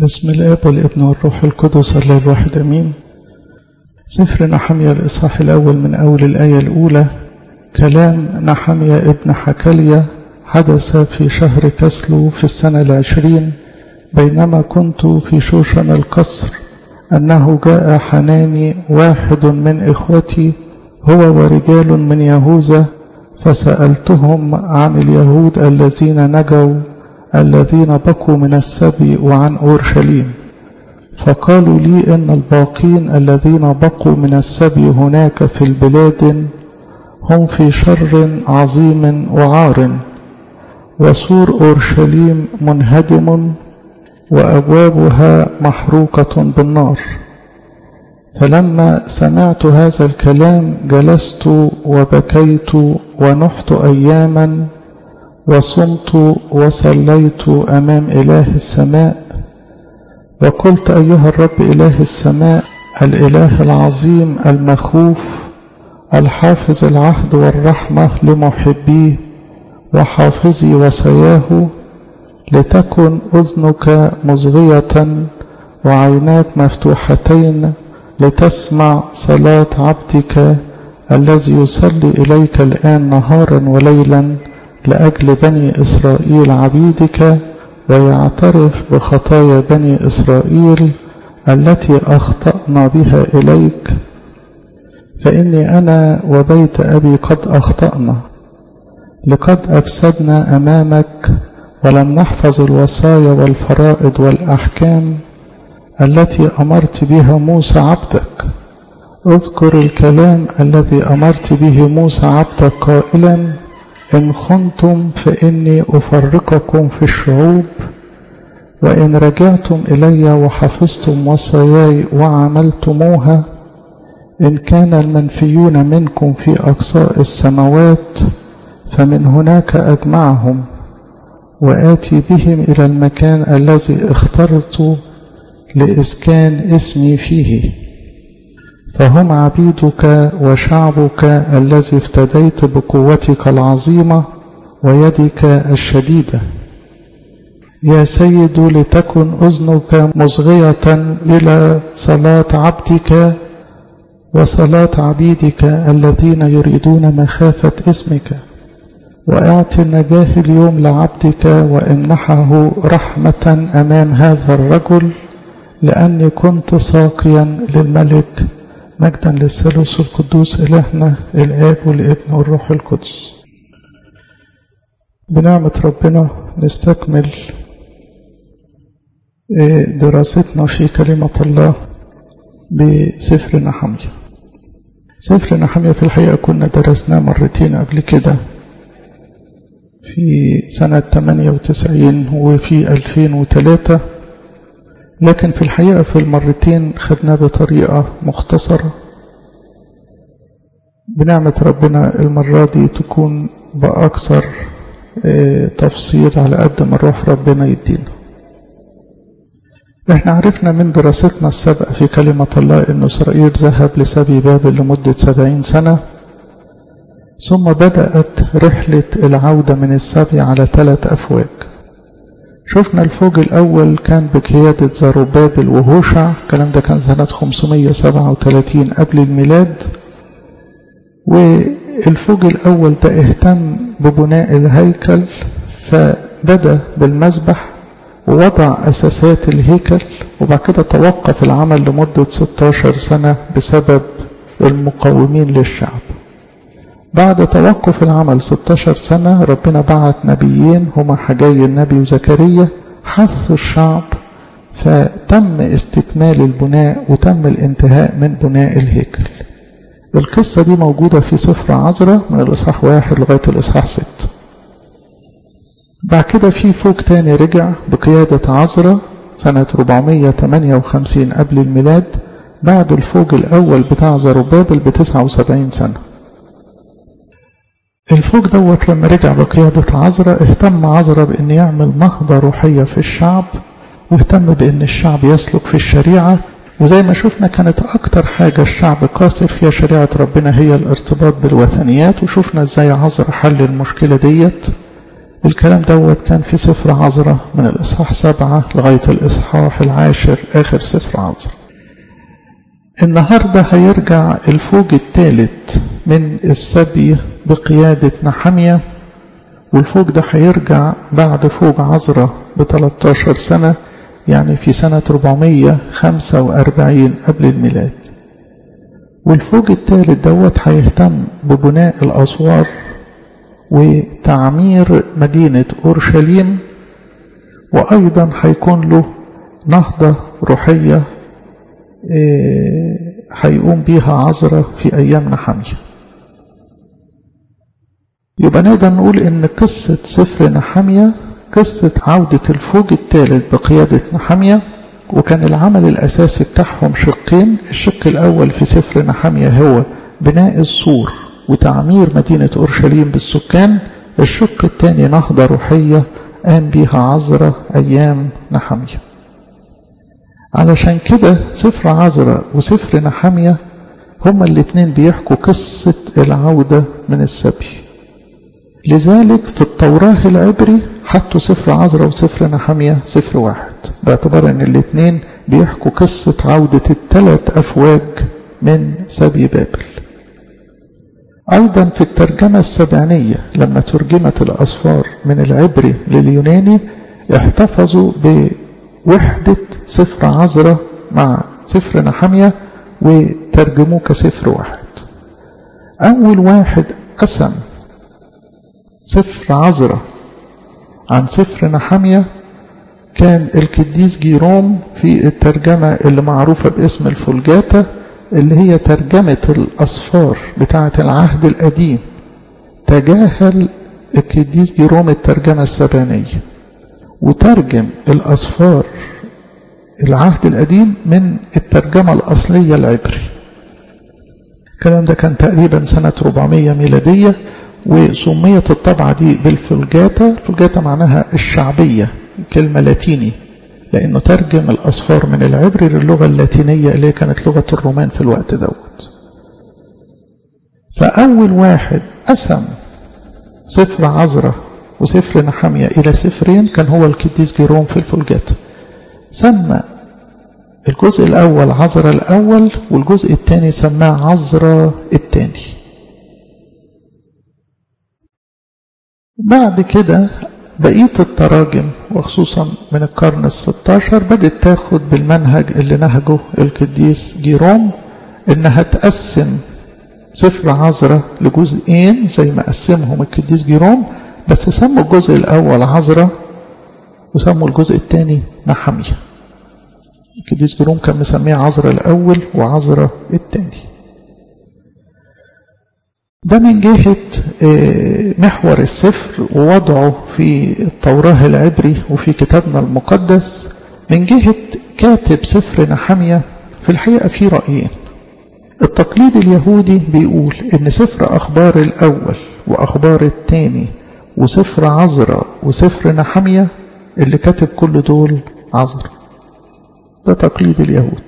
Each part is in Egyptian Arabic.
بسم الاب والابن والروح القدس الله الواحد امين سفر نحمية الاصحاح الاول من اول الايه الاولى كلام نحمية ابن حكلية حدث في شهر كسلو في السنة العشرين بينما كنت في شوشن القصر أنه جاء حناني واحد من إخوتي هو ورجال من يهوذا فسألتهم عن اليهود الذين نجوا الذين بقوا من السبي وعن أورشليم فقالوا لي إن الباقين الذين بقوا من السبي هناك في البلاد هم في شر عظيم وعار وسور أورشليم منهدم وأبوابها محروقة بالنار فلما سمعت هذا الكلام جلست وبكيت ونحت أياما وصمت وصليت أمام إله السماء وقلت أيها الرب إله السماء الإله العظيم المخوف الحافظ العهد والرحمة لمحبيه وحافظي وصاياه لتكن أذنك مصغية وعيناك مفتوحتين لتسمع صلاة عبدك الذي يصلي إليك الآن نهارا وليلا لأجل بني إسرائيل عبيدك ويعترف بخطايا بني إسرائيل التي أخطأنا بها إليك فإني أنا وبيت أبي قد أخطأنا لقد أفسدنا أمامك ولم نحفظ الوصايا والفرائض والأحكام التي أمرت بها موسى عبدك اذكر الكلام الذي أمرت به موسى عبدك قائلا إن خنتم فإني أفرقكم في الشعوب وإن رجعتم إلي وحفظتم وصاياي وعملتموها إن كان المنفيون منكم في أقصاء السماوات فمن هناك أجمعهم وآتي بهم إلى المكان الذي اخترت لإسكان اسمي فيه فهم عبيدك وشعبك الذي افتديت بقوتك العظيمة ويدك الشديدة يا سيد لتكن أذنك مصغية إلى صلاة عبدك وصلاة عبيدك الذين يريدون مخافة اسمك وأعط النجاه اليوم لعبدك وامنحه رحمة أمام هذا الرجل لأني كنت ساقيا للملك مجدا للثالوث القدوس إلهنا الآب والابن والروح القدس بنعمة ربنا نستكمل دراستنا في كلمة الله بسفر نحمية سفر نحمية في الحقيقة كنا درسناه مرتين قبل كده في سنة 98 وفي 2003 لكن في الحقيقة في المرتين خدناه بطريقة مختصرة بنعمة ربنا المرة دي تكون بأكثر تفصيل على قد ما روح ربنا يدينا احنا عرفنا من دراستنا السابقة في كلمة الله ان اسرائيل ذهب لسبي بابل لمدة سبعين سنة ثم بدأت رحلة العودة من السبي على ثلاث أفواج شفنا الفوج الأول كان بقيادة زروبابل وهوشع الكلام ده كان سنة 537 قبل الميلاد والفوج الأول ده اهتم ببناء الهيكل فبدأ بالمذبح ووضع أساسات الهيكل وبعد كده توقف العمل لمدة 16 سنة بسبب المقاومين للشعب بعد توقف العمل 16 سنة ربنا بعت نبيين هما حجاي النبي وزكريا حثوا الشعب فتم استكمال البناء وتم الانتهاء من بناء الهيكل القصة دي موجودة في سفر عزرة من الإصحاح واحد لغاية الإصحاح ست بعد كده في فوق تاني رجع بقيادة عزرة سنة 458 قبل الميلاد بعد الفوج الأول بتاع زروبابل ب 79 سنة الفوج دوت لما رجع بقيادة عزرة اهتم عزرة بأن يعمل نهضة روحية في الشعب واهتم بأن الشعب يسلك في الشريعة وزي ما شفنا كانت أكتر حاجة الشعب قاصر فيها شريعة ربنا هي الارتباط بالوثنيات وشفنا ازاي عزرة حل المشكلة ديت الكلام دوت كان في سفر عذراء من الإصحاح سبعة لغاية الإصحاح العاشر آخر سفر عذراء النهاردة هيرجع الفوج الثالث من السبي بقيادة نحمية والفوج ده هيرجع بعد فوج عذراء ب 13 سنة يعني في سنة 445 قبل الميلاد والفوج الثالث دوت هيهتم ببناء الأسوار وتعمير مدينة أورشليم وأيضا هيكون له نهضة روحية هيقوم بيها عذراء في أيام نحمية يبقى نقدر نقول إن قصة سفر نحمية قصة عودة الفوج الثالث بقيادة نحمية وكان العمل الأساسي بتاعهم شقين الشق الأول في سفر نحمية هو بناء السور وتعمير مدينة أورشليم بالسكان الشق الثاني نهضة روحية قام بيها عذراء أيام نحمية علشان كده سفر عذراء وسفر نحمية هما الاتنين بيحكوا قصة العودة من السبي لذلك في التوراة العبري حطوا سفر عذراء وسفر نحمية سفر واحد باعتبار ان الاتنين بيحكوا قصة عودة الثلاث أفواج من سبي بابل أيضا في الترجمة السبعينية لما ترجمت الأصفار من العبري لليوناني احتفظوا بوحدة سفر عذراء مع سفر نحمية وترجموه كسفر واحد أول واحد قسم سفر عذراء عن سفر نحمية كان القديس جيروم في الترجمة اللي معروفة باسم الفولجاتا اللي هي ترجمة الأصفار بتاعة العهد القديم تجاهل القديس جيروم الترجمة السبانية وترجم الأصفار العهد القديم من الترجمة الأصلية العبري الكلام ده كان تقريبا سنة 400 ميلادية وسميت الطبعة دي بالفلجاتا الفلجاتا معناها الشعبية كلمة لاتيني لأنه ترجم الأصفار من العبري للغة اللاتينية اللي كانت لغة الرومان في الوقت دوت فأول واحد قسم سفر عذراء وسفر نحمية إلى سفرين كان هو القديس جيروم في الفلجاتا سمى الجزء الأول عذراء الأول والجزء الثاني سماه عذراء الثاني بعد كده بقية التراجم وخصوصا من القرن الستاشر بدأت تاخد بالمنهج اللي نهجه القديس جيروم انها تقسم سفر عذراء لجزئين زي ما قسمهم القديس جيروم بس سموا الجزء الاول عذراء وسموا الجزء الثاني نحمية القديس جيروم كان مسميه عذراء الاول وعذراء الثاني ده من جهة محور السفر ووضعه في التوراة العبري وفي كتابنا المقدس من جهة كاتب سفر نحمية في الحقيقة في رأيين التقليد اليهودي بيقول ان سفر أخبار الأول وأخبار الثاني وسفر عذراء وسفر نحمية اللي كاتب كل دول عذراء ده تقليد اليهود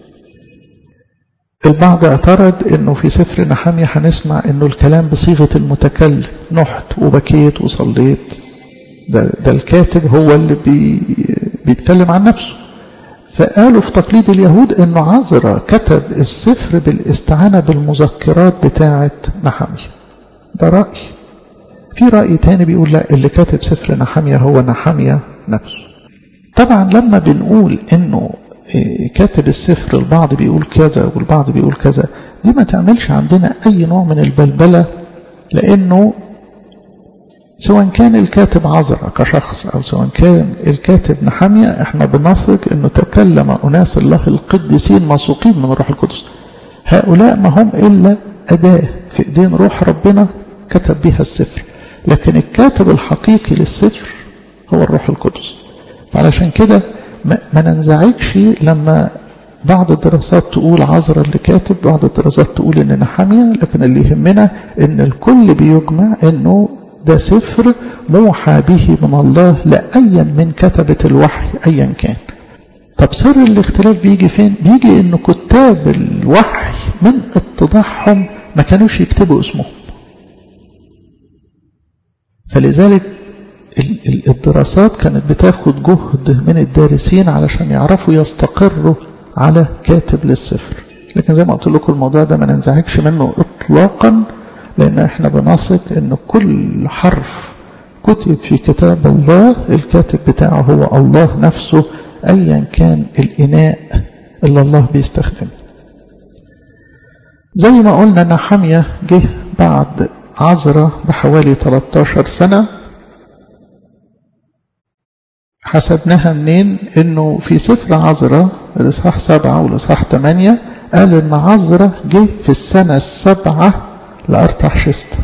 البعض اعترض انه في سفر نحمية هنسمع انه الكلام بصيغة المتكلم نحت وبكيت وصليت ده, ده الكاتب هو اللي بي بيتكلم عن نفسه فقالوا في تقليد اليهود انه عذرا كتب السفر بالاستعانة بالمذكرات بتاعة نحمية ده رأي في رأي تاني بيقول لا اللي كاتب سفر نحمية هو نحمية نفسه طبعا لما بنقول انه كاتب السفر البعض بيقول كذا والبعض بيقول كذا دي ما تعملش عندنا أي نوع من البلبلة لأنه سواء كان الكاتب عذرا كشخص أو سواء كان الكاتب نحمية احنا بنثق أنه تكلم أناس الله القديسين موثوقين من الروح القدس هؤلاء ما هم إلا أداة في إيدين روح ربنا كتب بها السفر لكن الكاتب الحقيقي للسفر هو الروح القدس فعلشان كده ما ننزعجش لما بعض الدراسات تقول عذرا اللي كاتب بعض الدراسات تقول ان نحامية لكن اللي يهمنا ان الكل بيجمع انه ده سفر موحى به من الله لأيا من كتبة الوحي أيا كان طب سر الاختلاف بيجي فين بيجي ان كتاب الوحي من اتضاحهم ما كانوش يكتبوا اسمهم فلذلك الدراسات كانت بتاخد جهد من الدارسين علشان يعرفوا يستقروا على كاتب للسفر لكن زي ما قلت لكم الموضوع ده ما ننزعجش منه اطلاقا لان احنا بنثق ان كل حرف كتب في كتاب الله الكاتب بتاعه هو الله نفسه ايا كان الاناء اللي الله بيستخدمه زي ما قلنا نحمية جه بعد عذرة بحوالي 13 سنة حسبناها منين انه في سفر عذرة الاصحاح سبعة والاصحاح ثمانية قال ان عذرة جه في السنة السبعة لأرتحشست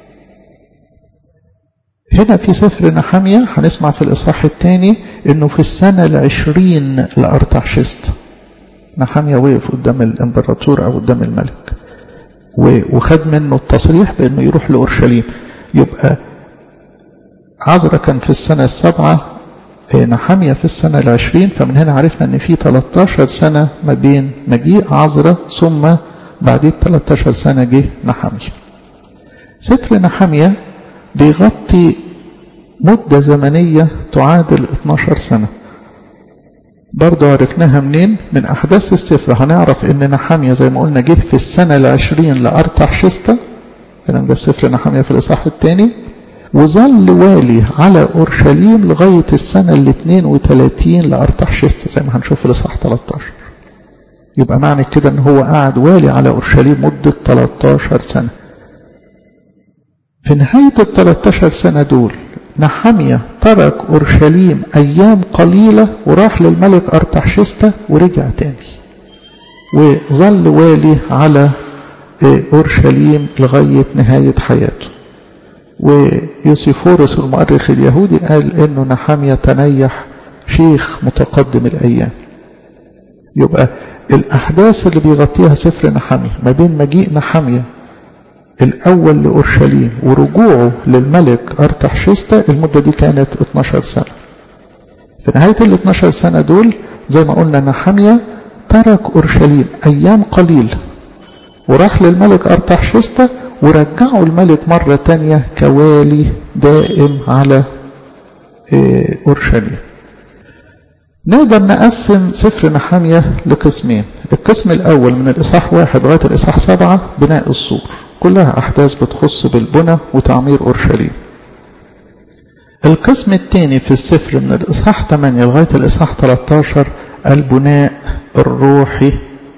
هنا في سفر نحمية هنسمع في الإصحاح الثاني انه في السنة العشرين لأرتحشست نحمية وقف قدام الامبراطور او قدام الملك وخد منه التصريح بانه يروح لأورشليم يبقى عذرة كان في السنة السبعة نحمية في السنة العشرين فمن هنا عرفنا ان في 13 سنة ما بين مجيء عذرة ثم بعديه 13 سنة جه نحمية ستر نحمية بيغطي مدة زمنية تعادل 12 سنة برضو عرفناها منين من أحداث السفر هنعرف إن نحامية زي ما قلنا جه في السنة العشرين لأرتحشستة الكلام ده في سفر نحامية في الإصحاح الثاني وظل والي على أورشليم لغاية السنة ال 32 لأرتحشستة زي ما هنشوف في الإصحاح 13 يبقى معنى كده إن هو قاعد والي على أورشليم مدة 13 سنة في نهاية ال 13 سنة دول نحمية ترك أورشليم أيام قليلة وراح للملك أرتحشستة ورجع تاني وظل والي على أورشليم لغاية نهاية حياته ويوسيفورس المؤرخ اليهودي قال إنه نحمية تنيح شيخ متقدم الأيام يبقى الأحداث اللي بيغطيها سفر نحمية ما بين مجيء نحمية الأول لأورشليم ورجوعه للملك أرتحشستة المدة دي كانت 12 سنة في نهاية ال 12 سنة دول زي ما قلنا نحمية ترك أورشليم أيام قليلة وراح للملك أرتحشستة ورجعه الملك مرة تانية كوالي دائم على أورشليم نقدر نقسم سفر نحمية لقسمين القسم الأول من الإصحاح واحد لغاية الإصحاح سبعة بناء السور كلها أحداث بتخص بالبنى وتعمير أورشليم القسم الثاني في السفر من الإصحاح 8 لغاية الإصحاح 13 البناء الروحي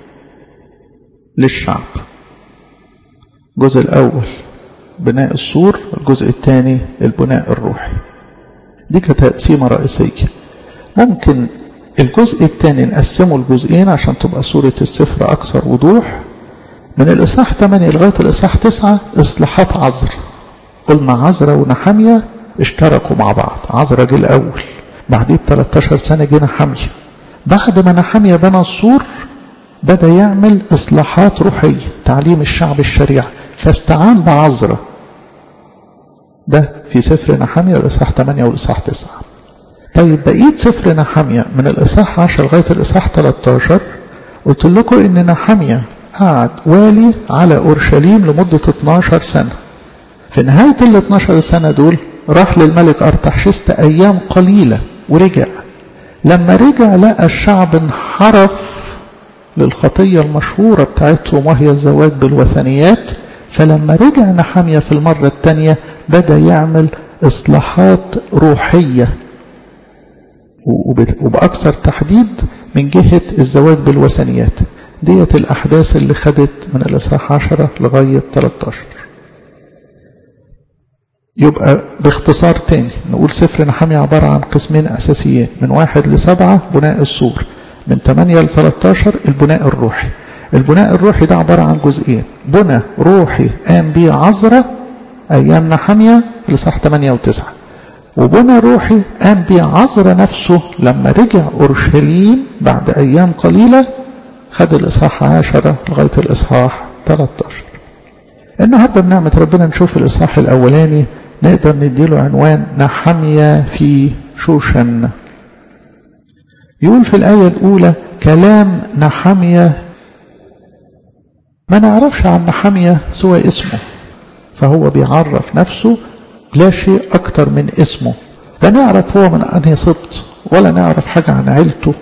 للشعب الجزء الأول بناء السور الجزء الثاني البناء الروحي دي كتقسيمة رئيسية ممكن الجزء الثاني نقسمه لجزئين عشان تبقى صورة السفر أكثر وضوح من الإصحاح 8 لغاية الإصحاح 9 إصلاحات عذر قلنا عذرة ونحمية اشتركوا مع بعض عذرة جه الأول بعديه ب 13 سنة جه نحمية بعد ما نحمية بنى السور بدأ يعمل إصلاحات روحية تعليم الشعب الشريعة فاستعان بعذرة ده في سفر نحمية الإصحاح 8 والإصحاح 9 طيب بقية سفر نحمية من الإصحاح 10 لغاية الإصحاح 13 قلت لكم إن نحمية قعد والي على أورشليم لمدة 12 سنة في نهاية ال 12 سنة دول راح للملك أرتحشست أيام قليلة ورجع لما رجع لقى الشعب انحرف للخطية المشهورة بتاعتهم وهي الزواج بالوثنيات فلما رجع نحمية في المرة الثانية بدأ يعمل إصلاحات روحية وبأكثر تحديد من جهة الزواج بالوثنيات ديت الأحداث اللي خدت من الإصحاح 10 لغاية 13 يبقى باختصار تاني نقول سفر نحمية عبارة عن قسمين أساسيين من واحد لسبعة بناء السور من 8 ل 13 البناء الروحي البناء الروحي ده عبارة عن جزئين بنى روحي قام بيه عذرة أيام نحمية لصح 8 و9 وبنى روحي قام بيه عذرة نفسه لما رجع أورشليم بعد أيام قليلة خد الإصحاح 10 لغاية الإصحاح 13 النهاردة بنعمة ربنا نشوف الإصحاح الأولاني نقدر نديله عنوان نحمية في شوشن يقول في الآية الأولى كلام نحمية ما نعرفش عن نحمية سوى اسمه فهو بيعرف نفسه لا شيء أكتر من اسمه لا نعرف هو من أنهي سبط ولا نعرف حاجة عن عيلته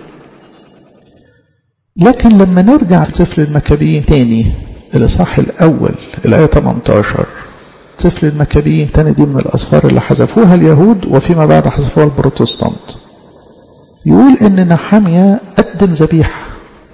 لكن لما نرجع لسفر المكابين تاني الإصحاح الأول الآية 18 سفر المكابين تاني دي من الأسفار اللي حذفوها اليهود وفيما بعد حذفوها البروتستانت يقول إن نحمية قدم ذبيحة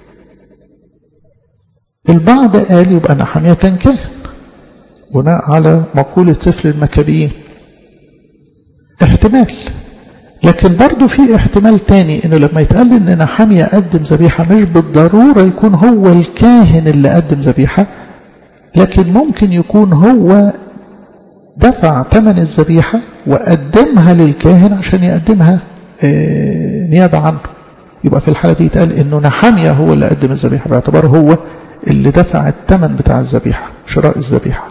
البعض قال يبقى نحمية كان كاهن بناء على مقولة سفر المكابين احتمال لكن برضه في احتمال تاني انه لما يتقال ان نحمية قدم ذبيحة مش بالضرورة يكون هو الكاهن اللي قدم ذبيحة لكن ممكن يكون هو دفع ثمن الذبيحة وقدمها للكاهن عشان يقدمها اه نيابة عنه يبقى في الحالة دي يتقال انه نحمية هو اللي قدم الذبيحة باعتباره هو اللي دفع الثمن بتاع الذبيحة شراء الذبيحة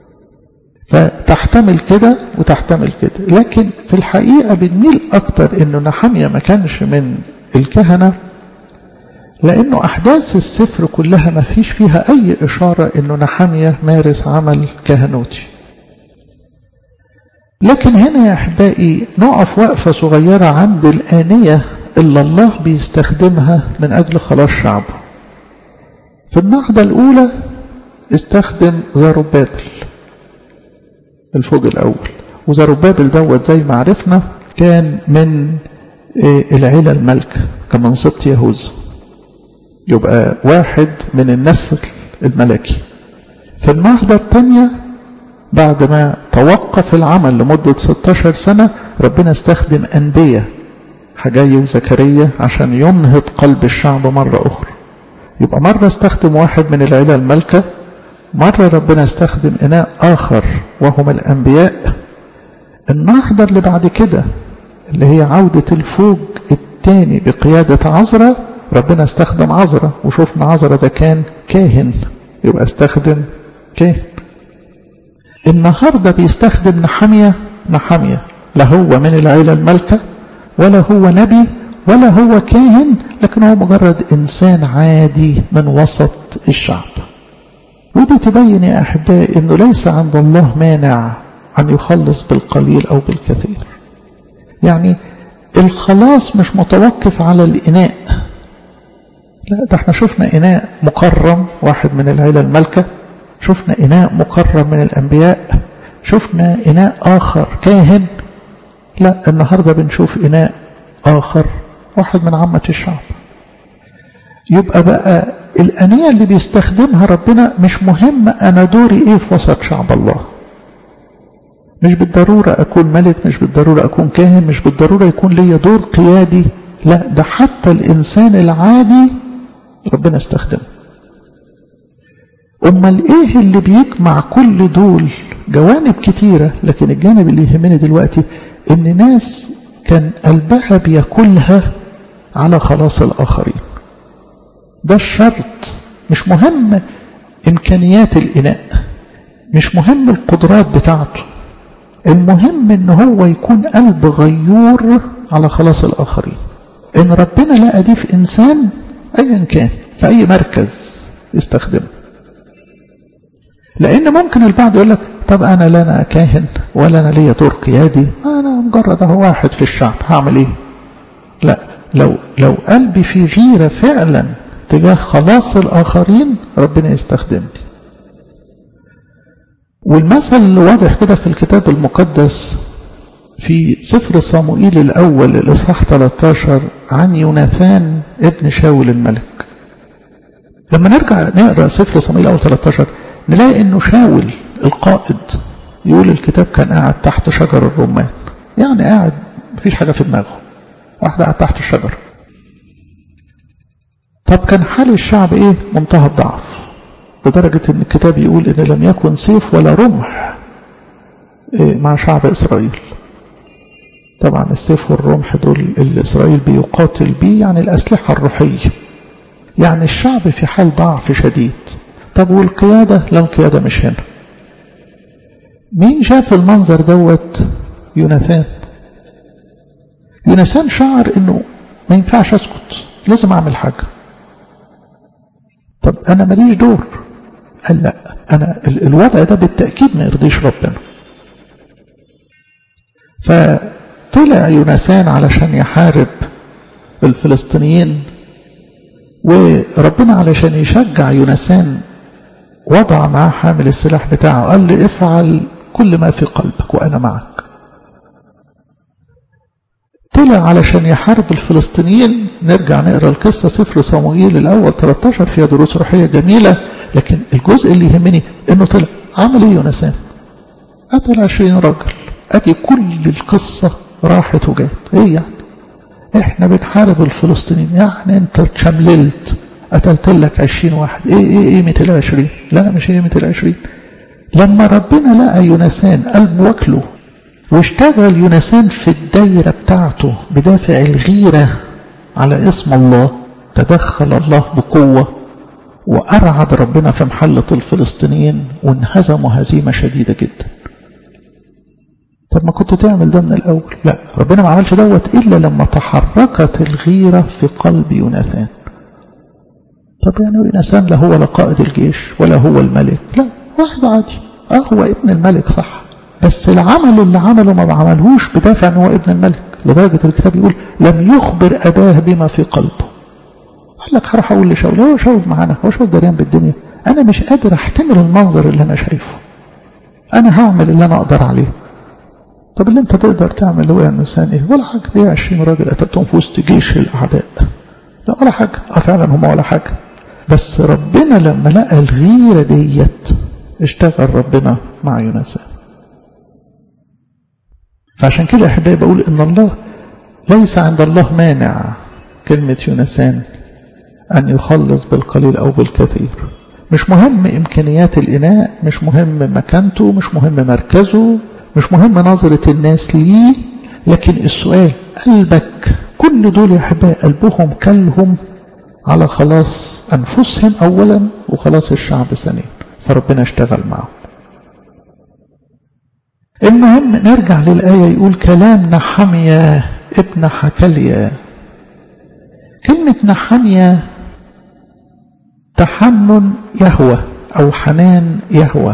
فتحتمل كده وتحتمل كده لكن في الحقيقة بنميل أكتر إنه نحمية ما كانش من الكهنة لأنه أحداث السفر كلها ما فيش فيها أي إشارة إنه نحمية مارس عمل كهنوتي لكن هنا يا أحبائي نقف وقفة صغيرة عند الآنية اللي الله بيستخدمها من أجل خلاص شعبه في النهضة الأولى استخدم زربابل الفوج الأول وزربابل دوت زي ما عرفنا كان من العيلة الملكة كمن سبط يهوذا يبقى واحد من النسل الملكي في النهضة الثانية بعد ما توقف العمل لمدة 16 سنة ربنا استخدم أنبياء حجاي وزكريا عشان ينهض قلب الشعب مرة أخرى يبقى مرة استخدم واحد من العيلة الملكة مرة ربنا استخدم إناء آخر وهم الأنبياء النهضة اللي بعد كده اللي هي عودة الفوج الثاني بقيادة عزرة ربنا استخدم عزرة وشوفنا عزرة ده كان كاهن يبقى استخدم كاهن النهاردة بيستخدم نحمية نحمية لا هو من العيلة الملكة ولا هو نبي ولا هو كاهن لكن هو مجرد إنسان عادي من وسط الشعب ودي تبين يا أحبائي أنه ليس عند الله مانع أن يخلص بالقليل أو بالكثير يعني الخلاص مش متوقف على الإناء لا ده احنا شفنا إناء مكرم واحد من العيلة الملكة شفنا إناء مكرم من الأنبياء شفنا إناء آخر كاهن لا النهاردة بنشوف إناء آخر واحد من عامة الشعب يبقى بقى الأنية اللي بيستخدمها ربنا مش مهم أنا دوري إيه في وسط شعب الله مش بالضرورة أكون ملك مش بالضرورة أكون كاهن مش بالضرورة يكون لي دور قيادي لا ده حتى الإنسان العادي ربنا استخدمه أمال إيه اللي بيجمع كل دول جوانب كتيرة لكن الجانب اللي يهمني دلوقتي إن ناس كان قلبها بياكلها على خلاص الآخرين ده الشرط مش مهم إمكانيات الإناء مش مهم القدرات بتاعته المهم إن هو يكون قلب غيور على خلاص الآخرين إن ربنا لقى دي في إنسان أيا كان في أي مركز يستخدمه لأن ممكن البعض يقول لك طب أنا لا أنا كاهن ولا أنا ليا دور قيادي أنا مجرد أهو واحد في الشعب هعمل إيه لا لو لو قلبي في غيرة فعلا تجاه خلاص الآخرين ربنا يستخدمني والمثل اللي واضح كده في الكتاب المقدس في سفر صموئيل الأول الإصحاح 13 عن يوناثان ابن شاول الملك لما نرجع نقرأ سفر صموئيل الأول 13 نلاقي انه شاول القائد يقول الكتاب كان قاعد تحت شجر الرمان يعني قاعد مفيش حاجة في دماغه واحد قاعد تحت الشجر طب كان حال الشعب ايه منتهى الضعف لدرجة ان الكتاب يقول ان لم يكن سيف ولا رمح إيه مع شعب اسرائيل طبعا السيف والرمح دول اللي اسرائيل بيقاتل بيه يعني الاسلحة الروحية يعني الشعب في حال ضعف شديد طب والقيادة لا القيادة مش هنا مين شاف المنظر دوت يوناثان يوناثان شعر انه ما ينفعش اسكت لازم اعمل حاجة طب انا ماليش دور قال لا انا الوضع ده بالتأكيد ما يرضيش ربنا طلع يونسان علشان يحارب الفلسطينيين وربنا علشان يشجع يونسان وضع معاه حامل السلاح بتاعه قال لي افعل كل ما في قلبك وأنا معك طلع علشان يحارب الفلسطينيين نرجع نقرا القصة سفر صموئيل الأول 13 فيها دروس روحية جميلة لكن الجزء اللي يهمني إنه طلع عمل إيه يونسان؟ قتل 20 راجل أدي كل القصة راحت وجات إيه يعني؟ إحنا بنحارب الفلسطينيين يعني أنت اتشمللت قتلت لك 20 واحد إيه إيه قيمة ال 20 لا مش قيمة ال 20 لما ربنا لقى يونسان قلب واكله واشتغل يونسان في الدايرة بتاعته بدافع الغيرة على اسم الله تدخل الله بقوة وأرعد ربنا في محلة الفلسطينيين وانهزموا هزيمة شديدة جدا طب ما كنت تعمل ده من الأول لا ربنا ما عملش دوت إلا لما تحركت الغيرة في قلب يوناثان طب يعني يوناثان لا هو لا قائد الجيش ولا هو الملك لا واحد عادي اه هو ابن الملك صح بس العمل اللي عمله ما عملهوش بدافع ان هو ابن الملك لدرجة الكتاب يقول لم يخبر أباه بما في قلبه قال لك هروح أقول لشاول هو شاول معانا هو شاول دريان بالدنيا أنا مش قادر أحتمل المنظر اللي أنا شايفه أنا هعمل اللي أنا أقدر عليه طب اللي أنت تقدر تعمل هو يا إنسان إيه ولا حاجة هي 20 راجل قتلتهم في وسط جيش الأعداء لا ولا حاجة أه فعلا هم ولا حاجة بس ربنا لما لقى الغيرة ديت اشتغل ربنا مع يونسان فعشان كده يا احبائي بقول ان الله ليس عند الله مانع كلمة يونسان أن يخلص بالقليل أو بالكثير مش مهم إمكانيات الإناء مش مهم مكانته مش مهم مركزه مش مهم نظرة الناس ليه لكن السؤال قلبك كل دول يا أحبائي قلبهم كلهم على خلاص أنفسهم أولا وخلاص الشعب ثانيا فربنا اشتغل معهم المهم نرجع للآية يقول كلام نحمية ابن حكلية كلمة نحمية تحنن يهوى أو حنان يهوى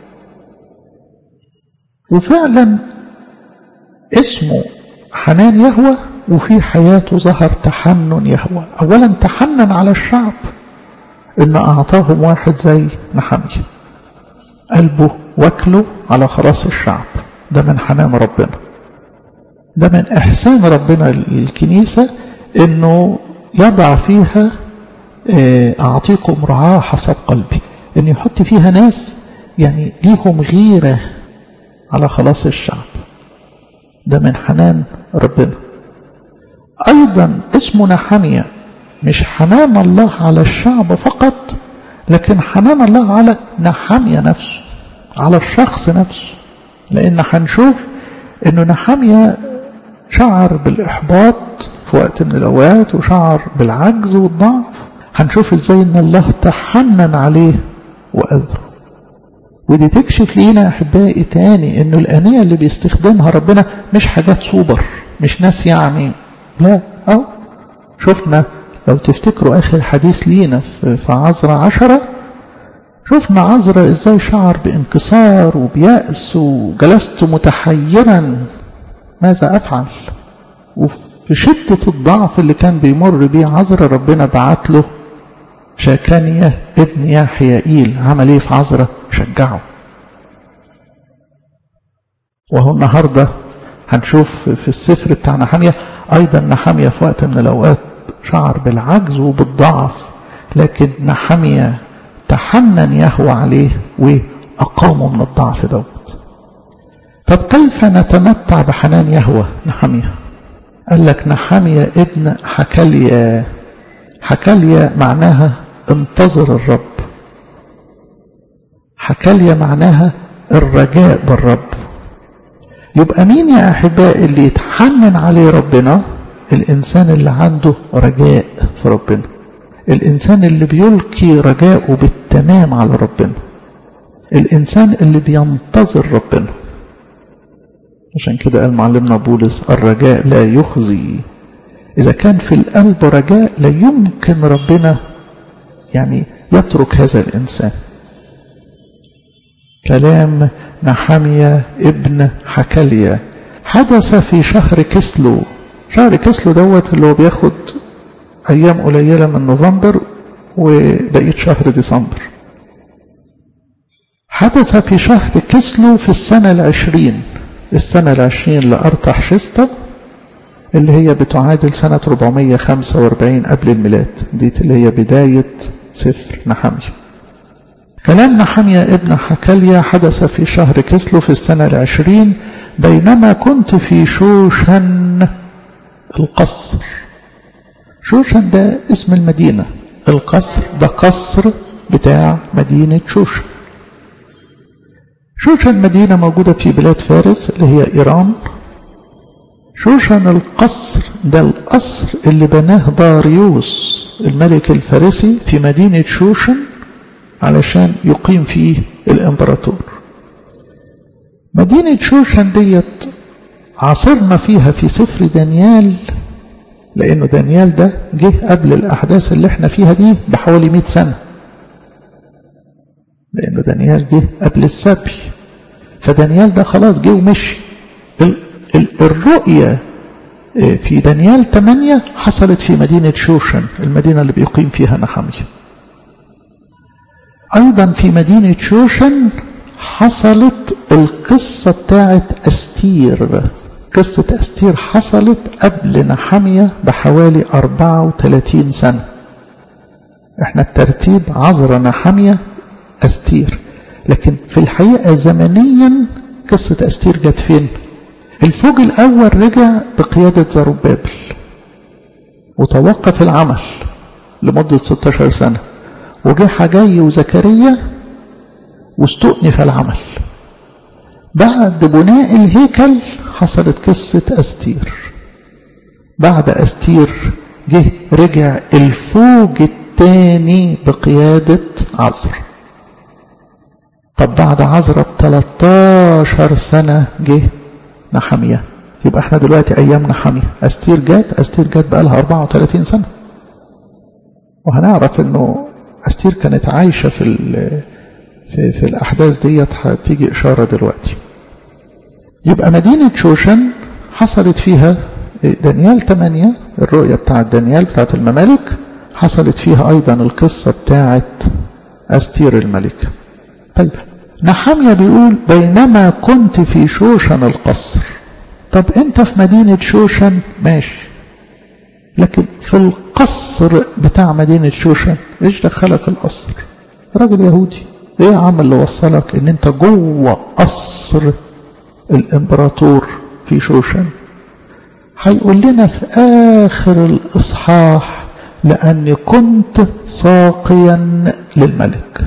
وفعلا اسمه حنان يهوى وفي حياته ظهر تحنن يهوى أولا تحنن على الشعب إن أعطاهم واحد زي نحمية قلبه واكله على خلاص الشعب ده من حنان ربنا ده من إحسان ربنا للكنيسة إنه يضع فيها أعطيكم رعاة حسب قلبي إنه يحط فيها ناس يعني ليهم غيرة على خلاص الشعب ده من حنان ربنا أيضا اسمه نحمية مش حنان الله على الشعب فقط لكن حنان الله على نحمية نفسه على الشخص نفسه لأن هنشوف أنه نحمية شعر بالإحباط في وقت من الأوقات وشعر بالعجز والضعف هنشوف ازاي ان الله تحنن عليه وأذره ودي تكشف لينا أحبائي تاني انه الآنية اللي بيستخدمها ربنا مش حاجات سوبر مش ناس يعني لا أو شفنا لو تفتكروا آخر حديث لينا في عذرة عشرة شفنا عذرة ازاي شعر بانكسار وبيأس وجلست متحيرا ماذا أفعل وفي شدة الضعف اللي كان بيمر بيه عذرة ربنا بعت له شاكانية ابن يحيائيل عمل ايه في عذرة شجعه وهو النهاردة هنشوف في السفر بتاع نحامية أيضا نحامية في وقت من الأوقات شعر بالعجز وبالضعف لكن نحامية تحنن يهوى عليه وأقامه من الضعف دوت طب كيف نتمتع بحنان يهوى نحامية قال لك نحامية ابن حكاليا حكاليا معناها انتظر الرب حكاليا معناها الرجاء بالرب يبقى مين يا أحباء اللي يتحنن عليه ربنا الإنسان اللي عنده رجاء في ربنا الإنسان اللي بيلقي رجاءه بالتمام على ربنا الإنسان اللي بينتظر ربنا عشان كده قال معلمنا بولس الرجاء لا يخزي إذا كان في القلب رجاء لا يمكن ربنا يعني يترك هذا الإنسان كلام نحمية ابن حكاليا حدث في شهر كسلو شهر كسلو دوت اللي هو بياخد أيام قليلة من نوفمبر وبقية شهر ديسمبر حدث في شهر كسلو في السنة العشرين السنة العشرين لأرتحشستا اللي هي بتعادل سنة 445 قبل الميلاد دي اللي هي بداية سفر نحمية كلام نحمية ابن حكاليا حدث في شهر كسلو في السنة العشرين بينما كنت في شوشن القصر شوشن ده اسم المدينة القصر ده قصر بتاع مدينة شوشن شوشن مدينة موجودة في بلاد فارس اللي هي إيران شوشن القصر ده القصر اللي بناه داريوس الملك الفارسي في مدينة شوشن علشان يقيم فيه الإمبراطور مدينة شوشن ديت عاصرنا فيها في سفر دانيال لأنه دانيال ده جه قبل الأحداث اللي احنا فيها دي بحوالي 100 سنة لأنه دانيال جه قبل السبي فدانيال ده خلاص جه ومشي الرؤية في دانيال 8 حصلت في مدينة شوشن المدينة اللي بيقيم فيها نحمية أيضا في مدينة شوشن حصلت القصة بتاعت أستير قصة أستير حصلت قبل نحمية بحوالي 34 سنة احنا الترتيب عذر نحمية أستير لكن في الحقيقة زمنيا قصة أستير جت فين الفوج الأول رجع بقيادة زربابل وتوقف العمل لمدة 16 سنة وجه حجاي وزكريا واستؤنف العمل بعد بناء الهيكل حصلت قصة أستير بعد أستير جه رجع الفوج الثاني بقيادة عزر طب بعد عزرة ب 13 سنة جه نحمية يبقى احنا دلوقتي ايام نحمية استير جات استير جات بقى لها 34 سنة وهنعرف انه استير كانت عايشة في في, في الاحداث ديت هتيجي اشارة دلوقتي يبقى مدينة شوشن حصلت فيها دانيال 8 الرؤية بتاعت دانيال بتاعت الممالك حصلت فيها ايضا القصة بتاعت استير الملكة طيب نحمية بيقول بينما كنت في شوشن القصر طب انت في مدينة شوشن ماشي لكن في القصر بتاع مدينة شوشن ايش دخلك القصر راجل يهودي ايه يا عم اللي وصلك ان انت جوه قصر الامبراطور في شوشن هيقول لنا في اخر الاصحاح لاني كنت ساقيا للملك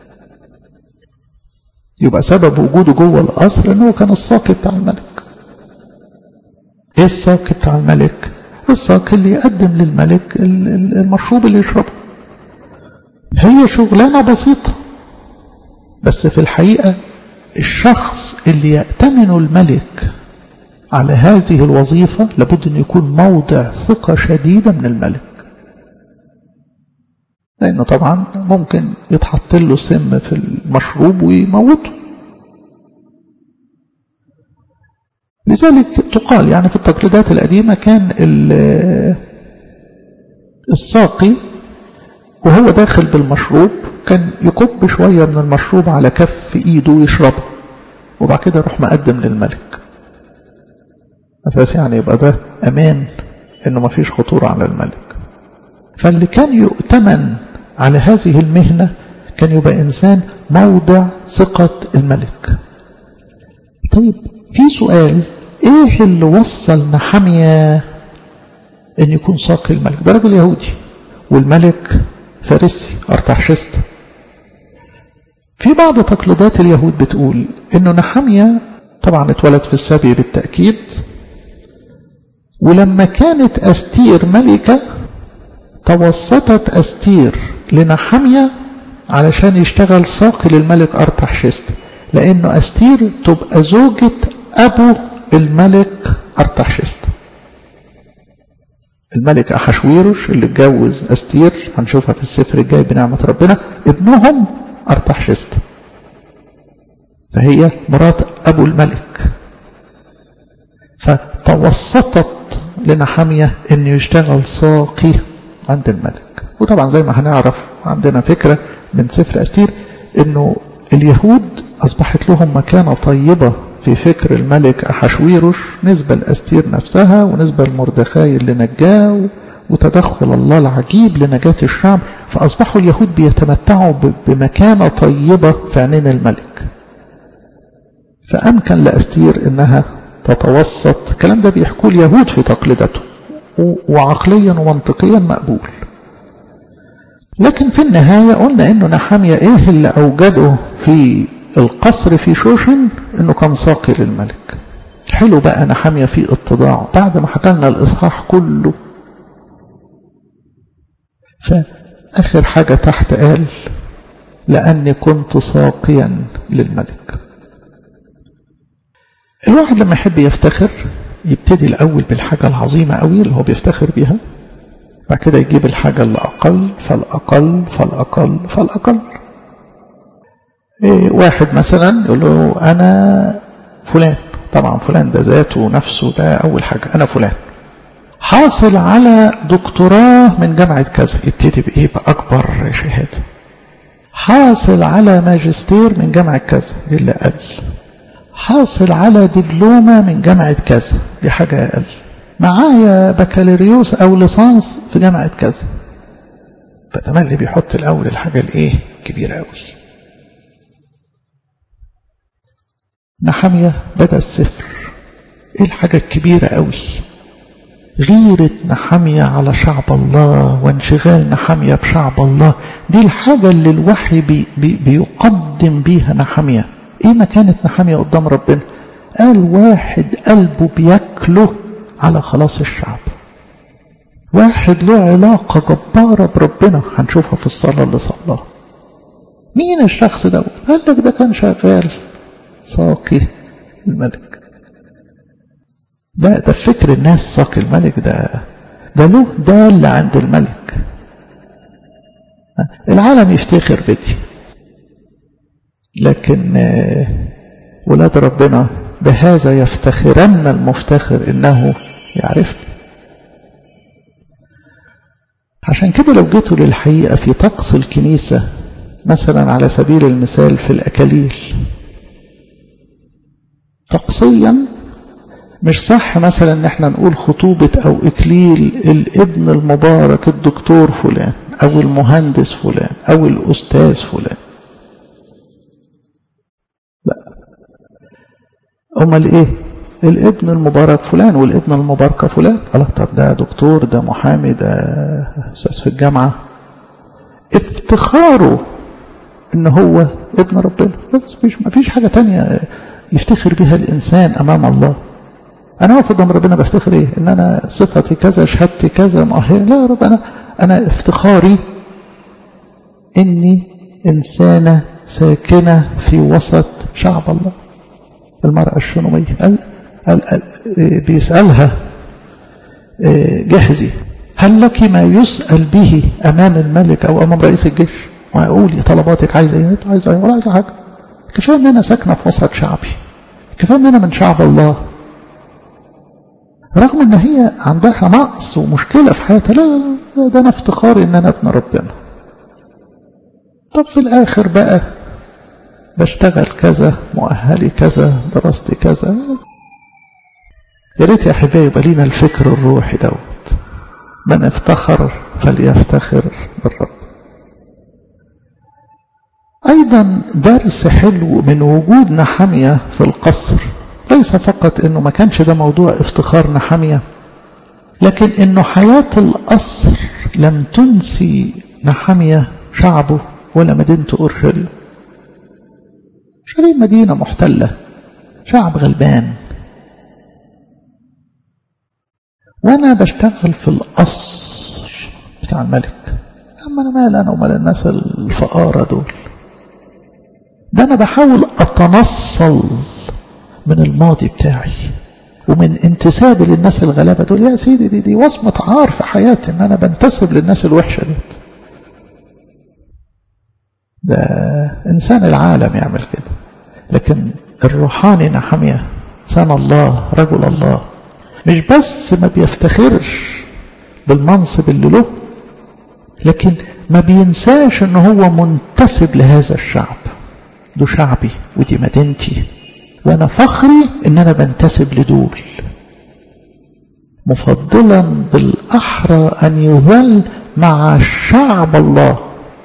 يبقى سبب وجوده جوه القصر ان هو كان الساقي بتاع الملك ايه الساقي بتاع الملك الساقي اللي يقدم للملك المشروب اللي يشربه هي شغلانة بسيطة بس في الحقيقة الشخص اللي يأتمن الملك على هذه الوظيفة لابد أن يكون موضع ثقة شديدة من الملك لأنه طبعا ممكن يتحط له سم في المشروب ويموته لذلك تقال يعني في التقليدات القديمة كان الساقي وهو داخل بالمشروب كان يكب شوية من المشروب على كف ايده ويشربه وبعد كده يروح مقدم للملك أساس يعني يبقى ده أمان إنه ما فيش خطورة على الملك فاللي كان يؤتمن على هذه المهنة كان يبقى إنسان موضع ثقة الملك طيب في سؤال إيه اللي وصل نحمية إن يكون ساقي الملك ده راجل يهودي والملك فارسي أرتحشست في بعض تقليدات اليهود بتقول إنه نحمية طبعا اتولد في السبي بالتأكيد ولما كانت أستير ملكة توسطت أستير لنحمية علشان يشتغل ساقي للملك أرتحشست لأنه أستير تبقى زوجة أبو الملك أرتحشست الملك أحشويروش اللي اتجوز أستير هنشوفها في السفر الجاي بنعمة ربنا ابنهم أرتحشست فهي مرات أبو الملك فتوسطت لنحمية انه يشتغل ساقي عند الملك وطبعا زي ما هنعرف عندنا فكرة من سفر أستير انه اليهود اصبحت لهم مكانة طيبة في فكر الملك أحشويروش نسبة لأستير نفسها ونسبة لمردخاي اللي نجاه وتدخل الله العجيب لنجاة الشعب فأصبحوا اليهود بيتمتعوا بمكانة طيبة في عينين الملك فأمكن لأستير أنها تتوسط الكلام ده بيحكوا اليهود في تقليدته وعقليا ومنطقيا مقبول لكن في النهاية قلنا انه نحامية ايه اللي اوجده في القصر في شوشن انه كان ساقي للملك حلو بقى نحامية في اتضاعه بعد ما حكالنا الاصحاح كله فاخر حاجة تحت قال لاني كنت ساقيا للملك الواحد لما يحب يفتخر يبتدي الأول بالحاجة العظيمة قوي اللي هو بيفتخر بيها بعد كده يجيب الحاجة اللي أقل فالأقل فالأقل فالأقل إيه واحد مثلا يقول له أنا فلان طبعا فلان ده ذاته ونفسه ده أول حاجة أنا فلان حاصل على دكتوراه من جامعة كذا يبتدي بإيه بأكبر شهادة حاصل على ماجستير من جامعة كذا دي اللي أقل حاصل على دبلومة من جامعة كذا دي حاجة أقل معايا بكالوريوس أو ليسانس في جامعة كذا فتملي بيحط الأول الحاجة الإيه كبيرة أوي نحمية بدأ السفر إيه الحاجة الكبيرة أوي غيرة نحمية على شعب الله وانشغال نحمية بشعب الله دي الحاجة اللي الوحي بي بي بيقدم بيها نحمية ايه مكانة نحمية قدام ربنا قال واحد قلبه بياكله على خلاص الشعب واحد له علاقة جبارة بربنا هنشوفها في الصلاة اللي صلاها مين الشخص ده قال لك ده كان شغال ساقي الملك ده ده فكر الناس ساقي الملك ده ده له دال عند الملك العالم يفتخر بدي لكن ولاد ربنا بهذا يفتخرن المفتخر انه يعرفني عشان كده لو جيتوا للحقيقة في طقس الكنيسة مثلا على سبيل المثال في الأكاليل طقسيا مش صح مثلا ان احنا نقول خطوبة او اكليل الابن المبارك الدكتور فلان او المهندس فلان او الاستاذ فلان لا امال ايه الابن المبارك فلان والابن المباركة فلان الله طب ده دكتور ده محامي ده استاذ في الجامعة افتخاره ان هو ابن ربنا مفيش مفيش حاجة تانية يفتخر بها الانسان امام الله انا واقف قدام ربنا بفتخر ايه ان انا صفتي كذا شهادتي كذا مؤهل لا يا رب انا انا افتخاري اني انسانه ساكنه في وسط شعب الله المراه الشنوميه قال قال قال بيسالها جهزي هل لك ما يسال به امام الملك او امام رئيس الجيش وقولي طلباتك عايزه ايه عايزه ايه ولا عايزه حاجه كفايه ان انا ساكنه في وسط شعبي كفايه ان انا من شعب الله رغم ان هي عندها نقص ومشكله في حياتها لا لا ده انا افتخاري ان انا ابن ربنا طب في الاخر بقى بشتغل كذا مؤهلي كذا دراستي كذا يا ريت يا احبائي يبقى لينا الفكر الروحي دوت من افتخر فليفتخر بالرب ايضا درس حلو من وجود نحمية في القصر ليس فقط انه ما كانش ده موضوع افتخار نحمية لكن انه حياة القصر لم تنسي نحمية شعبه ولا مدينته اورشليم اورشليم مدينة محتلة شعب غلبان وانا بشتغل في القصر بتاع الملك اما انا مال انا ومال الناس الفقارة دول ده انا بحاول اتنصل من الماضي بتاعي ومن انتسابي للناس الغلابة دول يا سيدي دي, دي وصمة عار في حياتي ان انا بنتسب للناس الوحشة دي ده انسان العالم يعمل كده لكن الروحاني نحمية انسان الله رجل الله مش بس ما بيفتخرش بالمنصب اللي له لكن ما بينساش ان هو منتسب لهذا الشعب ده شعبي ودي مدينتي وانا فخري ان انا بنتسب لدول مفضلا بالاحرى ان يظل مع شعب الله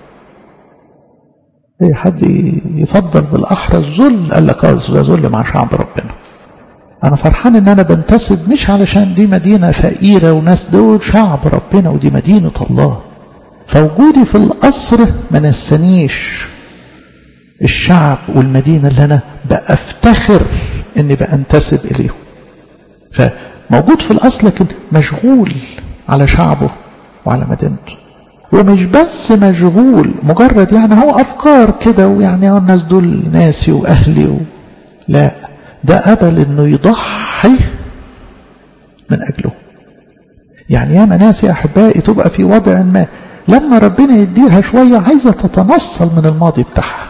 اي حد يفضل بالاحرى الذل قال لك اه ذل مع شعب ربنا انا فرحان ان انا بنتسب مش علشان دي مدينه فقيره وناس دول شعب ربنا ودي مدينه الله فوجودي في القصر ما نسانيش الشعب والمدينه اللي انا بأفتخر اني بأنتسب اليهم فموجود في الاصل لكن مشغول على شعبه وعلى مدينته ومش بس مشغول مجرد يعني هو افكار كده ويعني الناس دول ناسي واهلي و... لا ده قبل انه يضحي من اجله يعني ياما ناس يا احبائي تبقى في وضع ما لما ربنا يديها شويه عايزه تتنصل من الماضي بتاعها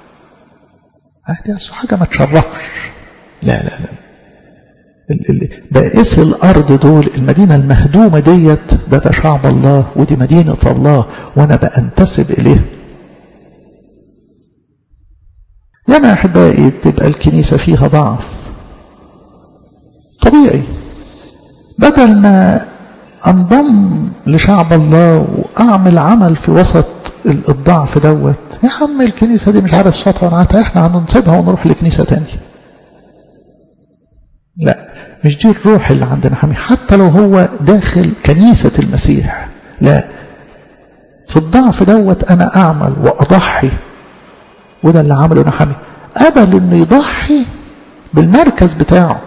دي حاجه ما تشرفش لا لا لا بائس الارض دول المدينه المهدومه ديت ده ده شعب الله ودي مدينه الله وانا بانتسب اليه ياما احبائي تبقى الكنيسه فيها ضعف طبيعي بدل ما انضم لشعب الله واعمل عمل في وسط الضعف دوت يا عم الكنيسه دي مش عارف صوتها ونعتها احنا هننصبها ونروح لكنيسه تانية لا مش دي الروح اللي عندنا حمي حتى لو هو داخل كنيسة المسيح لا في الضعف دوت أنا أعمل وأضحي وده اللي عمله نحمي قبل إنه يضحي بالمركز بتاعه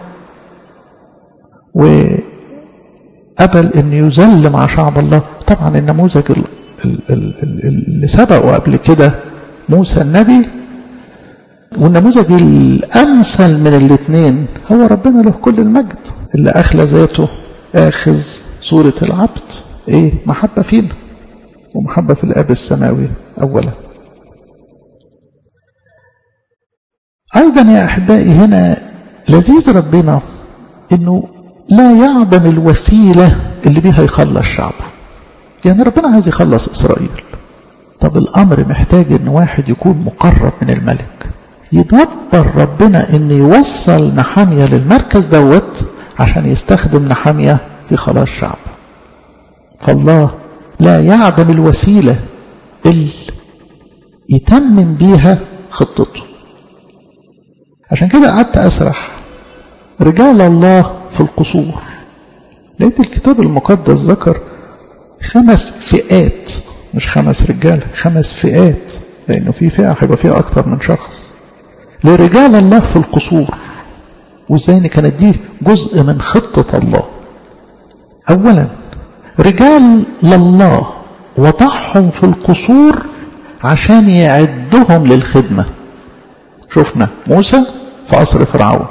وقبل إنه يذل مع شعب الله طبعا النموذج اللي سبقه قبل كده موسى النبي والنموذج الأمثل من الاثنين هو ربنا له كل المجد اللي أخلى ذاته آخذ صورة العبد إيه محبة فينا ومحبة في الآب السماوي أولا أيضا يا أحبائي هنا لذيذ ربنا إنه لا يعدم الوسيلة اللي بيها يخلص شعبه يعني ربنا عايز يخلص إسرائيل طب الأمر محتاج إن واحد يكون مقرب من الملك يدبر ربنا ان يوصل نحامية للمركز دوت عشان يستخدم نحامية في خلاص شعب فالله لا يعدم الوسيلة اللي يتمم بيها خطته عشان كده قعدت أسرح رجال الله في القصور لقيت الكتاب المقدس ذكر خمس فئات مش خمس رجال خمس فئات لأنه في فئة هيبقى فيها أكتر من شخص لرجال الله في القصور وازاي ان كانت دي جزء من خطة الله اولا رجال لله وضعهم في القصور عشان يعدهم للخدمة شفنا موسى في قصر فرعون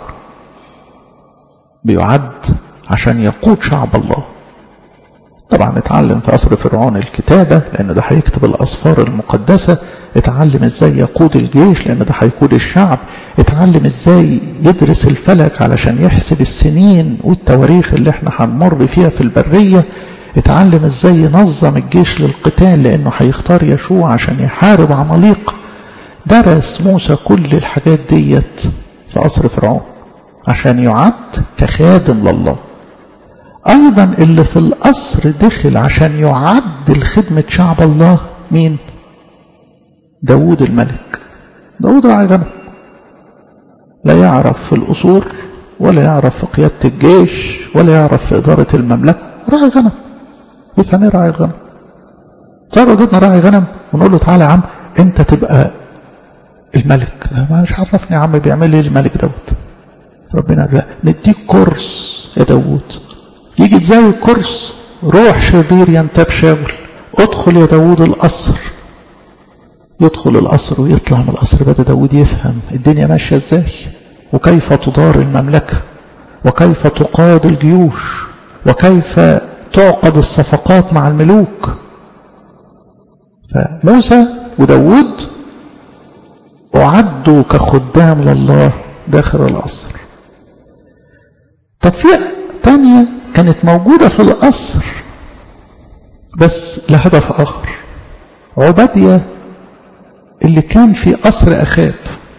بيعد عشان يقود شعب الله طبعا اتعلم في قصر فرعون الكتابة لأن ده هيكتب الأسفار المقدسة اتعلم ازاي يقود الجيش لأن ده هيقود الشعب اتعلم ازاي يدرس الفلك علشان يحسب السنين والتواريخ اللي احنا هنمر فيها في البرية اتعلم ازاي ينظم الجيش للقتال لأنه هيختار يشوع عشان يحارب عماليق درس موسى كل الحاجات ديت في قصر فرعون عشان يعد كخادم لله أيضا اللي في القصر دخل عشان يعد لخدمة شعب الله مين داود الملك داود راعي غنم لا يعرف في الأصول ولا يعرف في قيادة الجيش ولا يعرف في إدارة المملكة راعي غنم يفهم ايه راعي الغنم صار وجدنا راعي غنم ونقول له تعالى يا عم انت تبقى الملك ما مش عرفني يا عم بيعمل ايه الملك دوت ربنا لا نديك كورس يا داود يجي ازاي الكرس روح شرير ينتاب شاول ادخل يا داود القصر يدخل القصر ويطلع من القصر بدأ داود يفهم الدنيا ماشية ازاي وكيف تدار المملكة وكيف تقاد الجيوش وكيف تعقد الصفقات مع الملوك فموسى وداود أعدوا كخدام لله داخل القصر طب في الثانية كانت موجودة في القصر بس لهدف آخر عبادية اللي كان في قصر أخاب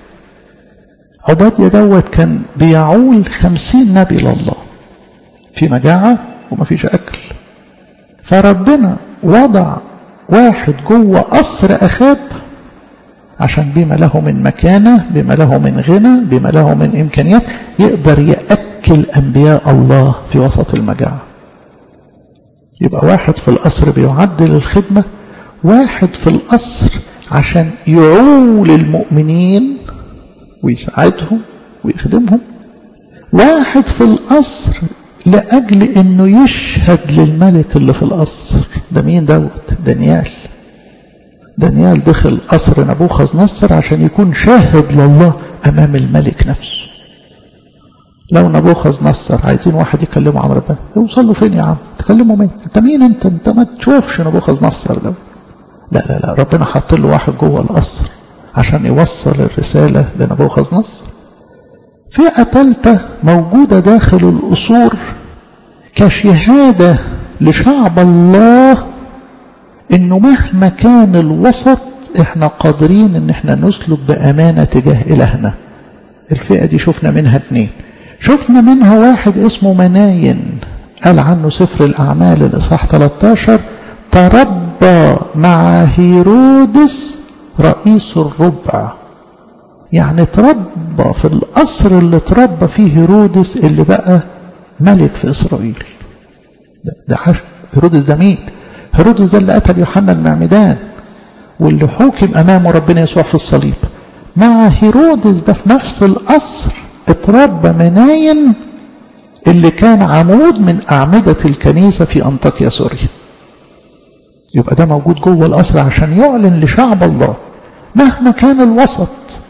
عبادية دوت كان بيعول خمسين نبي لله في مجاعة وما فيش أكل فربنا وضع واحد جوه قصر أخاب عشان بما له من مكانة بما له من غنى بما له من إمكانيات يقدر يأكل أنبياء الله في وسط المجاعة يبقى واحد في القصر بيعد للخدمة واحد في القصر عشان يعول المؤمنين ويساعدهم ويخدمهم واحد في القصر لأجل أنه يشهد للملك اللي في القصر ده مين دوت دانيال دانيال دخل قصر نبوخذ نصر عشان يكون شاهد لله أمام الملك نفسه لو نبوخذ نصر عايزين واحد يكلمه عن ربنا يوصل له فين يا عم تكلمه مين انت مين انت انت ما تشوفش نبوخذ نصر ده لا لا لا ربنا حط له واحد جوه القصر عشان يوصل الرسالة لنبوخذ نصر فئة ثالثة موجودة داخل القصور كشهادة لشعب الله انه مهما كان الوسط احنا قادرين ان احنا نسلك بامانة تجاه الهنا الفئة دي شفنا منها اتنين شفنا منها واحد اسمه مناين قال عنه سفر الاعمال الاصحاح 13 تربى مع هيرودس رئيس الربع يعني تربى في القصر اللي تربى فيه هيرودس اللي بقى ملك في اسرائيل ده, ده حش هيرودس ده مين هيرودس ده اللي قتل يوحنا المعمدان واللي حكم امامه ربنا يسوع في الصليب مع هيرودس ده في نفس القصر اتربى مناين اللي كان عمود من أعمدة الكنيسة في أنطاكيا سوريا يبقى ده موجود جوه القصر عشان يعلن لشعب الله مهما كان الوسط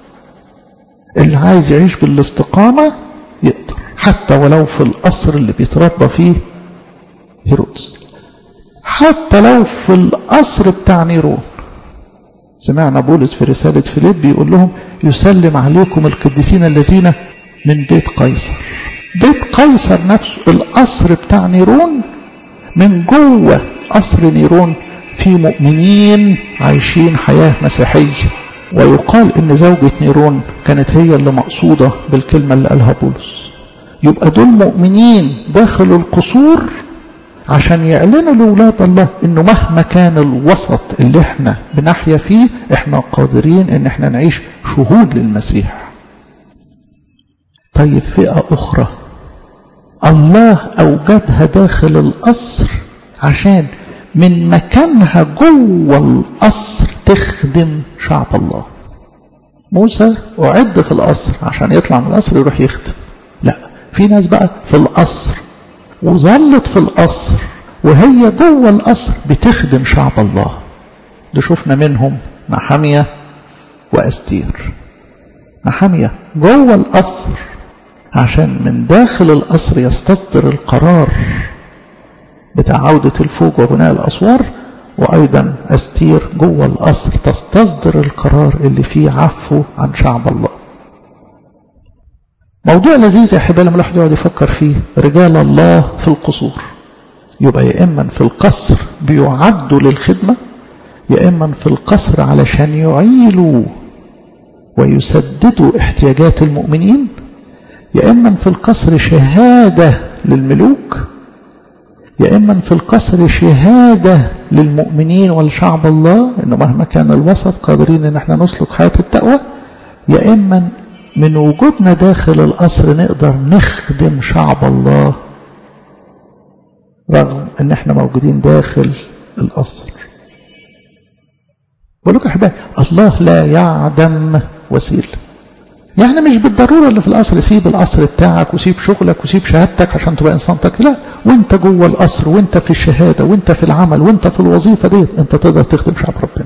اللي عايز يعيش بالاستقامة يقدر حتى ولو في القصر اللي بيتربى فيه هيرودس حتى لو في القصر بتاع نيرون سمعنا بولس في رسالة فيليب بيقول لهم يسلم عليكم القديسين الذين من بيت قيصر بيت قيصر نفسه القصر بتاع نيرون من جوه قصر نيرون في مؤمنين عايشين حياة مسيحية ويقال ان زوجة نيرون كانت هي اللي مقصودة بالكلمة اللي قالها بولس يبقى دول مؤمنين داخل القصور عشان يعلنوا لأولاد الله انه مهما كان الوسط اللي احنا بنحيا فيه احنا قادرين ان احنا نعيش شهود للمسيح طيب فئة اخرى الله اوجدها داخل القصر عشان من مكانها جوه القصر تخدم شعب الله موسى أعد في القصر عشان يطلع من القصر يروح يخدم لا في ناس بقى في القصر وظلت في القصر وهي جوه القصر بتخدم شعب الله ده شفنا منهم نحمية وأستير نحمية جوه القصر عشان من داخل القصر يستصدر القرار بتاع عودة الفوج وبناء الأسوار وأيضا أستير جوه القصر تستصدر القرار اللي فيه عفو عن شعب الله موضوع لذيذ يا حبايبي لما الواحد يقعد يفكر فيه رجال الله في القصور يبقى يا إما في القصر بيعدوا للخدمة يا إما في القصر علشان يعيلوا ويسددوا احتياجات المؤمنين يا إما في القصر شهادة للملوك يا إما في القصر شهادة للمؤمنين ولشعب الله إنه مهما كان الوسط قادرين إن احنا نسلك حياة التقوى يا إما من وجودنا داخل القصر نقدر نخدم شعب الله رغم ان احنا موجودين داخل القصر بقول لكم احبائي الله لا يعدم وسيله يعني مش بالضروره اللي في القصر سيب القصر بتاعك وسيب شغلك وسيب شهادتك عشان تبقى انسان تقي لا وانت جوه القصر وانت في الشهاده وانت في العمل وانت في الوظيفه ديت انت تقدر تخدم شعب ربنا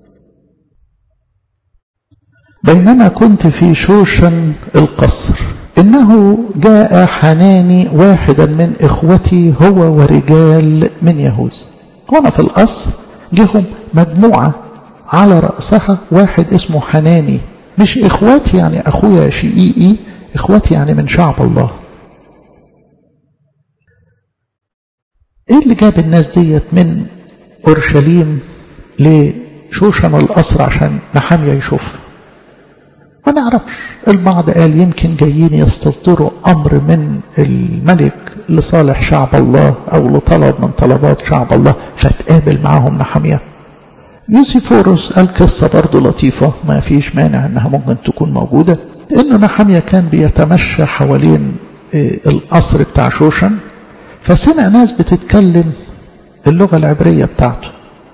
بينما كنت في شوشن القصر إنه جاء حناني واحدا من إخوتي هو ورجال من يهوذا وأنا في القصر جهم مجموعة على رأسها واحد اسمه حناني مش إخواتي يعني أخويا شقيقي إخواتي يعني من شعب الله ايه اللي جاب الناس ديت من اورشليم لشوشن القصر عشان نحامية يشوف ما نعرفش البعض قال يمكن جايين يستصدروا امر من الملك لصالح شعب الله او لطلب من طلبات شعب الله فتقابل معهم نحامية يوسيفوروس قال قصة برضه لطيفة ما فيش مانع انها ممكن تكون موجودة انه نحامية كان بيتمشى حوالين القصر بتاع شوشن فسمع ناس بتتكلم اللغة العبرية بتاعته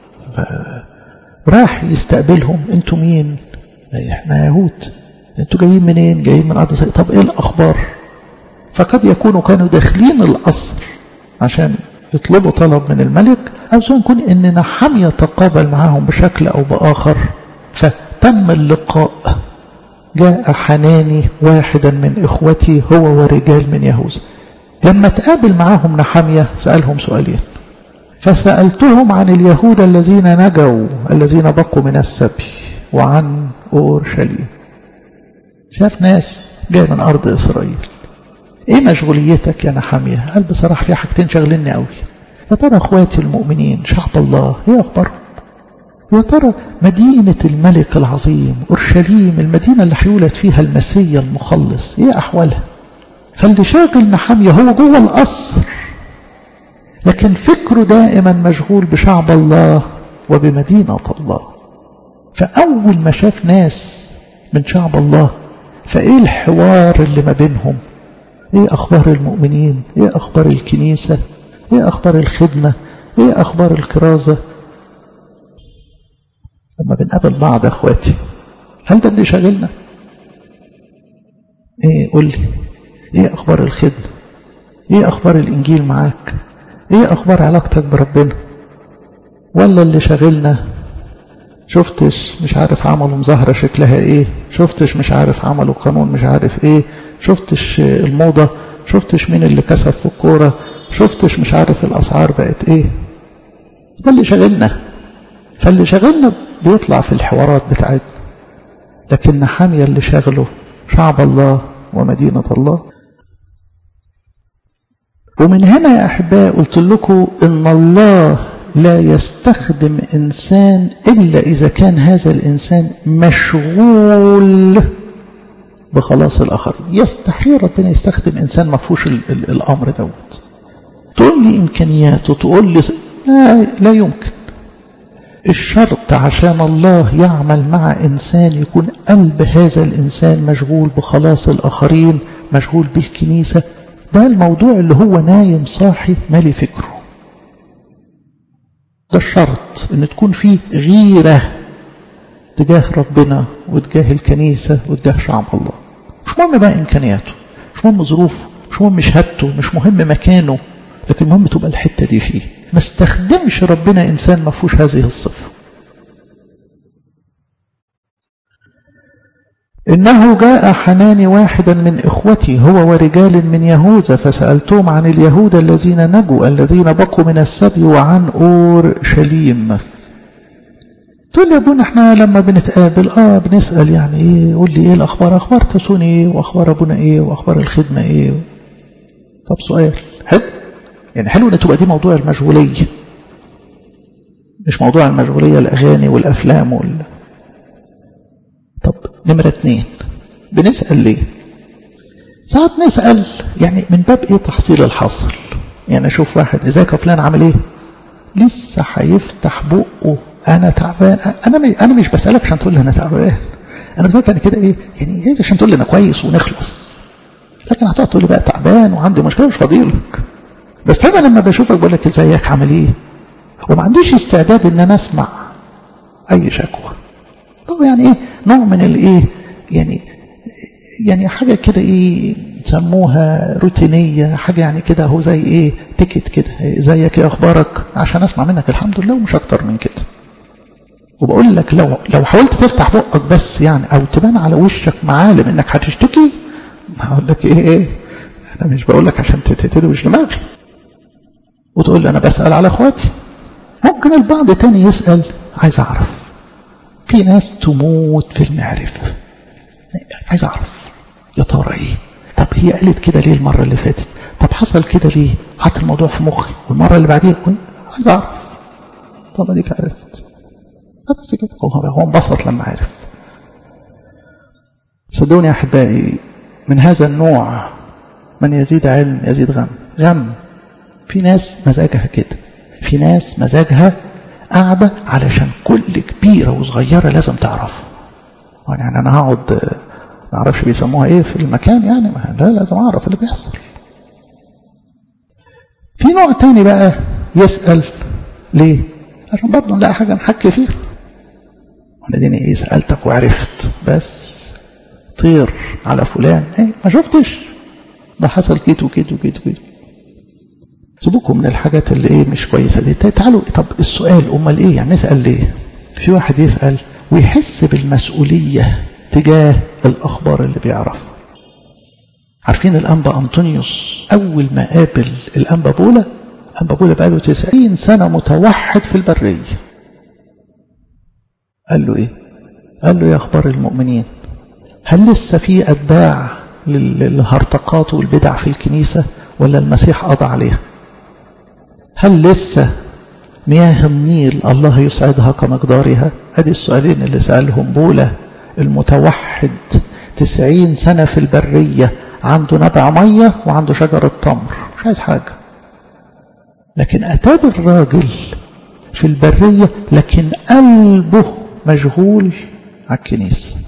راح يستقبلهم انتوا مين احنا يهود انتوا جايين منين جايين من ارض طب ايه الاخبار فقد يكونوا كانوا داخلين القصر عشان يطلبوا طلب من الملك او سواء يكون ان نحم يتقابل معهم بشكل او باخر فتم اللقاء جاء حناني واحدا من اخوتي هو ورجال من يهوذا لما تقابل معهم نحمية سألهم سؤالين فسألتهم عن اليهود الذين نجوا الذين بقوا من السبي وعن أورشليم شاف ناس جاي من أرض إسرائيل إيه مشغوليتك يا نحمية قال بصراحة في حاجتين شغلني قوي يا ترى أخواتي المؤمنين شعب الله إيه أخبارهم يا ترى مدينة الملك العظيم أورشليم المدينة اللي هيولد فيها المسيا المخلص إيه أحوالها فاللي شاغل نحمية هو جوه القصر لكن فكره دائما مشغول بشعب الله وبمدينة الله فأول ما شاف ناس من شعب الله فإيه الحوار اللي ما بينهم إيه أخبار المؤمنين إيه أخبار الكنيسة إيه أخبار الخدمة إيه أخبار الكرازة لما بنقابل بعض أخواتي هل ده اللي شاغلنا إيه قول لي ايه اخبار الخدمة ايه اخبار الانجيل معاك ايه اخبار علاقتك بربنا ولا اللي شاغلنا شفتش مش عارف عملوا مظاهرة شكلها ايه شفتش مش عارف عملوا قانون مش عارف ايه شفتش الموضة شفتش مين اللي كسب في الكورة شفتش مش عارف الاسعار بقت ايه ده اللي شاغلنا فاللي شاغلنا بيطلع في الحوارات بتاعتنا لكن حامية اللي شاغله شعب الله ومدينة الله ومن هنا يا أحباء قلت لكم إن الله لا يستخدم إنسان إلا إذا كان هذا الإنسان مشغول بخلاص الآخرين يستحيل ربنا يستخدم إنسان ما فيهوش الأمر دوت تقول لي إمكانياته تقول لي لا, لا يمكن الشرط عشان الله يعمل مع إنسان يكون قلب هذا الإنسان مشغول بخلاص الآخرين مشغول بالكنيسة ده الموضوع اللي هو نايم صاحي مالي فكره ده الشرط ان تكون فيه غيرة تجاه ربنا وتجاه الكنيسة وتجاه شعب الله مش مهم بقى إمكانياته مش مهم ظروفه مش مهم شهادته مش مهم مكانه لكن المهم تبقى الحتة دي فيه ما استخدمش ربنا إنسان ما فيهوش هذه الصفة إنه جاء حناني واحدا من إخوتي هو ورجال من يهوذا فسألتهم عن اليهود الذين نجوا الذين بقوا من السبي وعن أورشليم تقول لي يا ابونا احنا لما بنتقابل اه بنسأل يعني ايه قول لي ايه الاخبار اخبار تسوني ايه واخبار ابونا ايه واخبار الخدمة ايه طب سؤال حلو يعني حلو ان تبقى دي موضوع المشغولية مش موضوع المشغولية الاغاني والافلام وال طب نمرة اتنين بنسأل ليه ساعات نسأل يعني من باب ايه تحصيل الحاصل يعني اشوف واحد ازيك يا فلان عامل ايه لسه هيفتح بقه انا تعبان انا مش انا مش بسالك عشان تقول لي انا تعبان انا بسالك يعني كده ايه يعني ايه عشان تقول لي انا كويس ونخلص لكن هتقعد تقول لي بقى تعبان وعندي مشكله مش فاضيلك بس انا لما بشوفك بقول لك ازيك عامل ايه وما عنديش استعداد ان انا اسمع اي شكوى هو يعني ايه نوع من الايه يعني يعني حاجه كده ايه سموها روتينيه حاجه يعني كده هو زي ايه تيكت كده زيك ايه اخبارك عشان اسمع منك الحمد لله ومش اكتر من كده وبقول لك لو لو حاولت تفتح بقك بس يعني او تبان على وشك معالم انك هتشتكي هقول لك ايه ايه انا مش بقول لك عشان تدوش دماغي وتقول لي انا بسال على اخواتي ممكن البعض تاني يسال عايز اعرف في ناس تموت في المعرفه عايز اعرف يا ترى ايه طب هي قالت كده ليه المره اللي فاتت طب حصل كده ليه حط الموضوع في مخي والمرة اللي بعديها كنت عايز أعرف طب أديك عرفت بس كده هو انبسط لما عرف صدقوني يا أحبائي من هذا النوع من يزيد علم يزيد غم غم في ناس مزاجها كده في ناس مزاجها قاعدة علشان كل كبيرة وصغيرة لازم تعرف يعني أنا هقعد ما اعرفش بيسموها ايه في المكان يعني لا لازم اعرف اللي بيحصل في نوع تاني بقى يسأل ليه عشان برضه نلاقي حاجة نحكي فيها انا ديني ايه سألتك وعرفت بس طير على فلان ايه ما شفتش ده حصل كده وكده وكده وكده سيبوكم من الحاجات اللي ايه مش كويسة دي تعالوا طب السؤال امال ايه يعني نسأل ليه في واحد يسأل ويحس بالمسؤولية تجاه الأخبار اللي بيعرفها عارفين الأنبا أنطونيوس أول ما قابل الأنبا بولا أنبا بولا بقاله تسعين سنة متوحد في البرية قال له إيه قال له يا أخبار المؤمنين هل لسه في أتباع للهرطقات والبدع في الكنيسة ولا المسيح قضى عليها هل لسه مياه النيل الله يسعدها كمقدارها هذه السؤالين اللي سألهم بولا المتوحد تسعين سنة في البرية عنده نبع مية وعنده شجرة تمر مش عايز حاجة لكن أتاب الراجل في البرية لكن قلبه مشغول على الكنيسة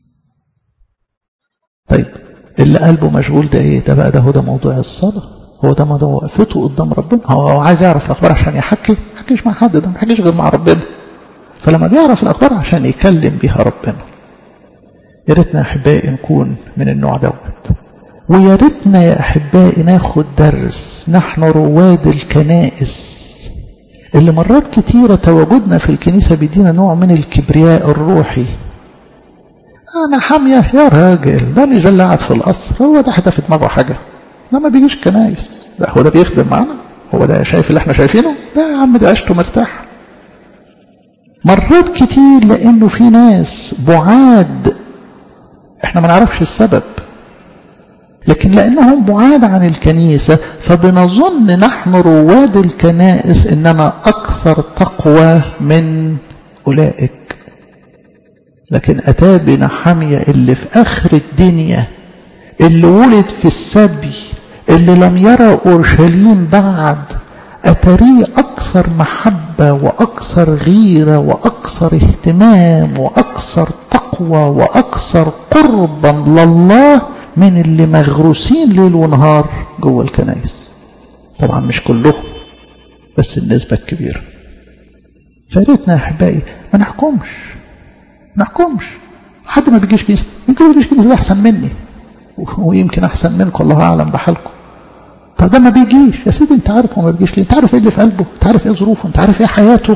طيب اللي قلبه مشغول ده ايه ده بقى ده هو ده موضوع الصلاة هو ده موضوع وقفته قدام ربنا هو عايز يعرف الأخبار عشان يحكي ما يحكيش مع حد ده ما يحكيش غير مع ربنا فلما بيعرف الأخبار عشان يكلم بيها ربنا يا ريتنا يا أحبائي نكون من النوع دوت ويا ريتنا يا أحبائي ناخد درس نحن رواد الكنائس اللي مرات كتيرة تواجدنا في الكنيسة بيدينا نوع من الكبرياء الروحي أنا حامية يا راجل ده مش ده اللي قاعد في القصر هو ده حتى في دماغه حاجة ده ما بيجيش كنايس ده هو ده بيخدم معانا هو ده شايف اللي احنا شايفينه ده يا عم ده عشته مرتاح مرات كتير لأنه في ناس بعاد احنا ما نعرفش السبب لكن لأنهم بعاد عن الكنيسة فبنظن نحن رواد الكنائس إننا أكثر تقوى من أولئك لكن أتى بنا حمية اللي في آخر الدنيا اللي ولد في السبي اللي لم يرى أورشليم بعد أتريه أكثر محبة وأكثر غيرة وأكثر اهتمام وأكثر تقوى وأكثر قربا لله من اللي مغروسين ليل ونهار جوه الكنائس طبعا مش كلهم بس النسبة الكبيرة فريتنا يا أحبائي ما نحكمش ما نحكمش حد ما بيجيش كنيسة يمكن ما بيجيش كنيسة أحسن مني ويمكن أحسن منكم الله أعلم بحالكم طب ده ما بيجيش يا سيدي انت عارف هو ما بيجيش ليه انت عارف ايه اللي في قلبه انت عارف ايه ظروفه انت عارف ايه حياته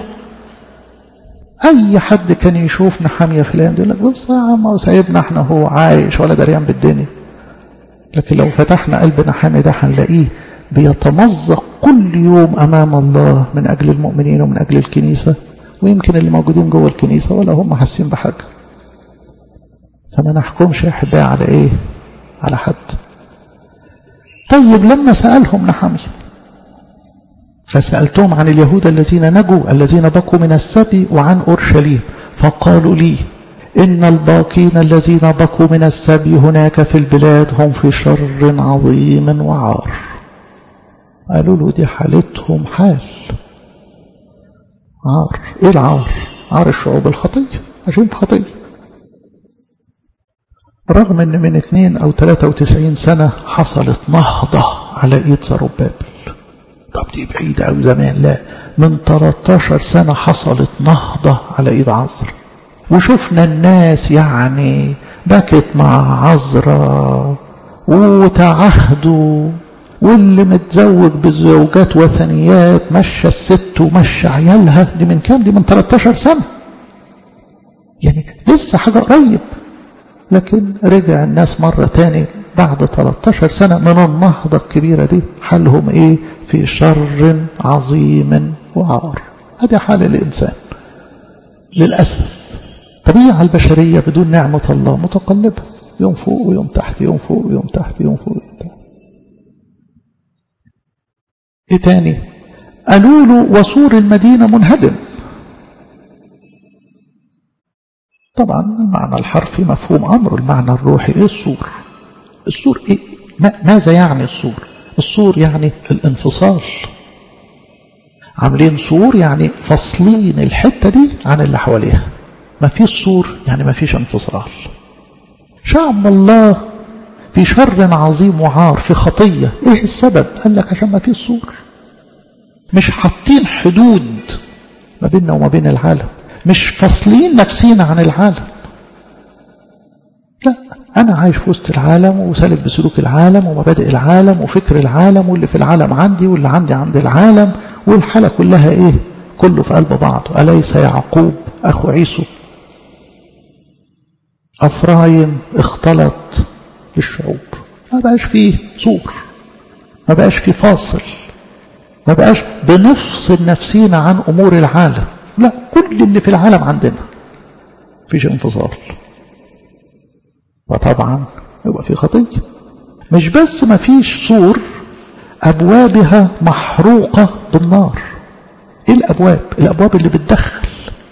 اي حد كان يشوف نحاميه فلان يقول لك بص يا عم سايبنا احنا هو عايش ولا دريان بالدنيا لكن لو فتحنا قلب نحامي ده هنلاقيه بيتمزق كل يوم امام الله من اجل المؤمنين ومن اجل الكنيسه ويمكن اللي موجودين جوه الكنيسه ولا هم حاسين بحاجه فما نحكمش يا احبائي على ايه على حد طيب لما سألهم نحمي فسألتهم عن اليهود الذين نجوا الذين بقوا من السبي وعن أورشليم فقالوا لي إن الباقين الذين بقوا من السبي هناك في البلاد هم في شر عظيم وعار قالوا له دي حالتهم حال عار ايه العار عار الشعوب الخطية عشان خطية رغم ان من 2 او 93 سنة حصلت نهضة على ايد زروبابل طب دي بعيدة او زمان لا من 13 سنة حصلت نهضة على ايد عذرا وشفنا الناس يعني بكت مع عذرا وتعهدوا واللي متزوج بزوجات وثنيات مشى الست ومشى عيالها دي من كام دي من 13 سنة يعني لسه حاجة قريب لكن رجع الناس مرة تاني بعد 13 سنة من النهضة الكبيرة دي حالهم ايه في شر عظيم وعار هذا حال الإنسان للأسف طبيعة البشرية بدون نعمة الله متقلبة يوم فوق ويوم تحت يوم فوق ويوم تحت يوم فوق ويوم تحت ايه تاني قالوا له وسور المدينة منهدم طبعا المعنى الحرفي مفهوم أمر المعنى الروحي ايه السور السور ايه ما ماذا يعني السور السور يعني الانفصال عاملين سور يعني فاصلين الحتة دي عن اللي حواليها ما فيش سور يعني ما فيش انفصال شعب الله في شر عظيم وعار في خطية ايه السبب قال لك عشان ما فيش سور مش حاطين حدود ما بيننا وما بين العالم مش فاصلين نفسينا عن العالم لا أنا عايش في وسط العالم وسالك بسلوك العالم ومبادئ العالم وفكر العالم واللي في العالم عندي واللي عندي عند العالم والحالة كلها إيه كله في قلب بعضه أليس يعقوب أخو عيسو أفرايم اختلط بالشعوب ما بقاش فيه سور ما بقاش فيه فاصل ما بقاش بنفصل نفسينا عن أمور العالم لا كل اللي في العالم عندنا فيش انفصال وطبعا يبقى في خطية مش بس ما فيش سور أبوابها محروقة بالنار إيه الأبواب الأبواب اللي بتدخل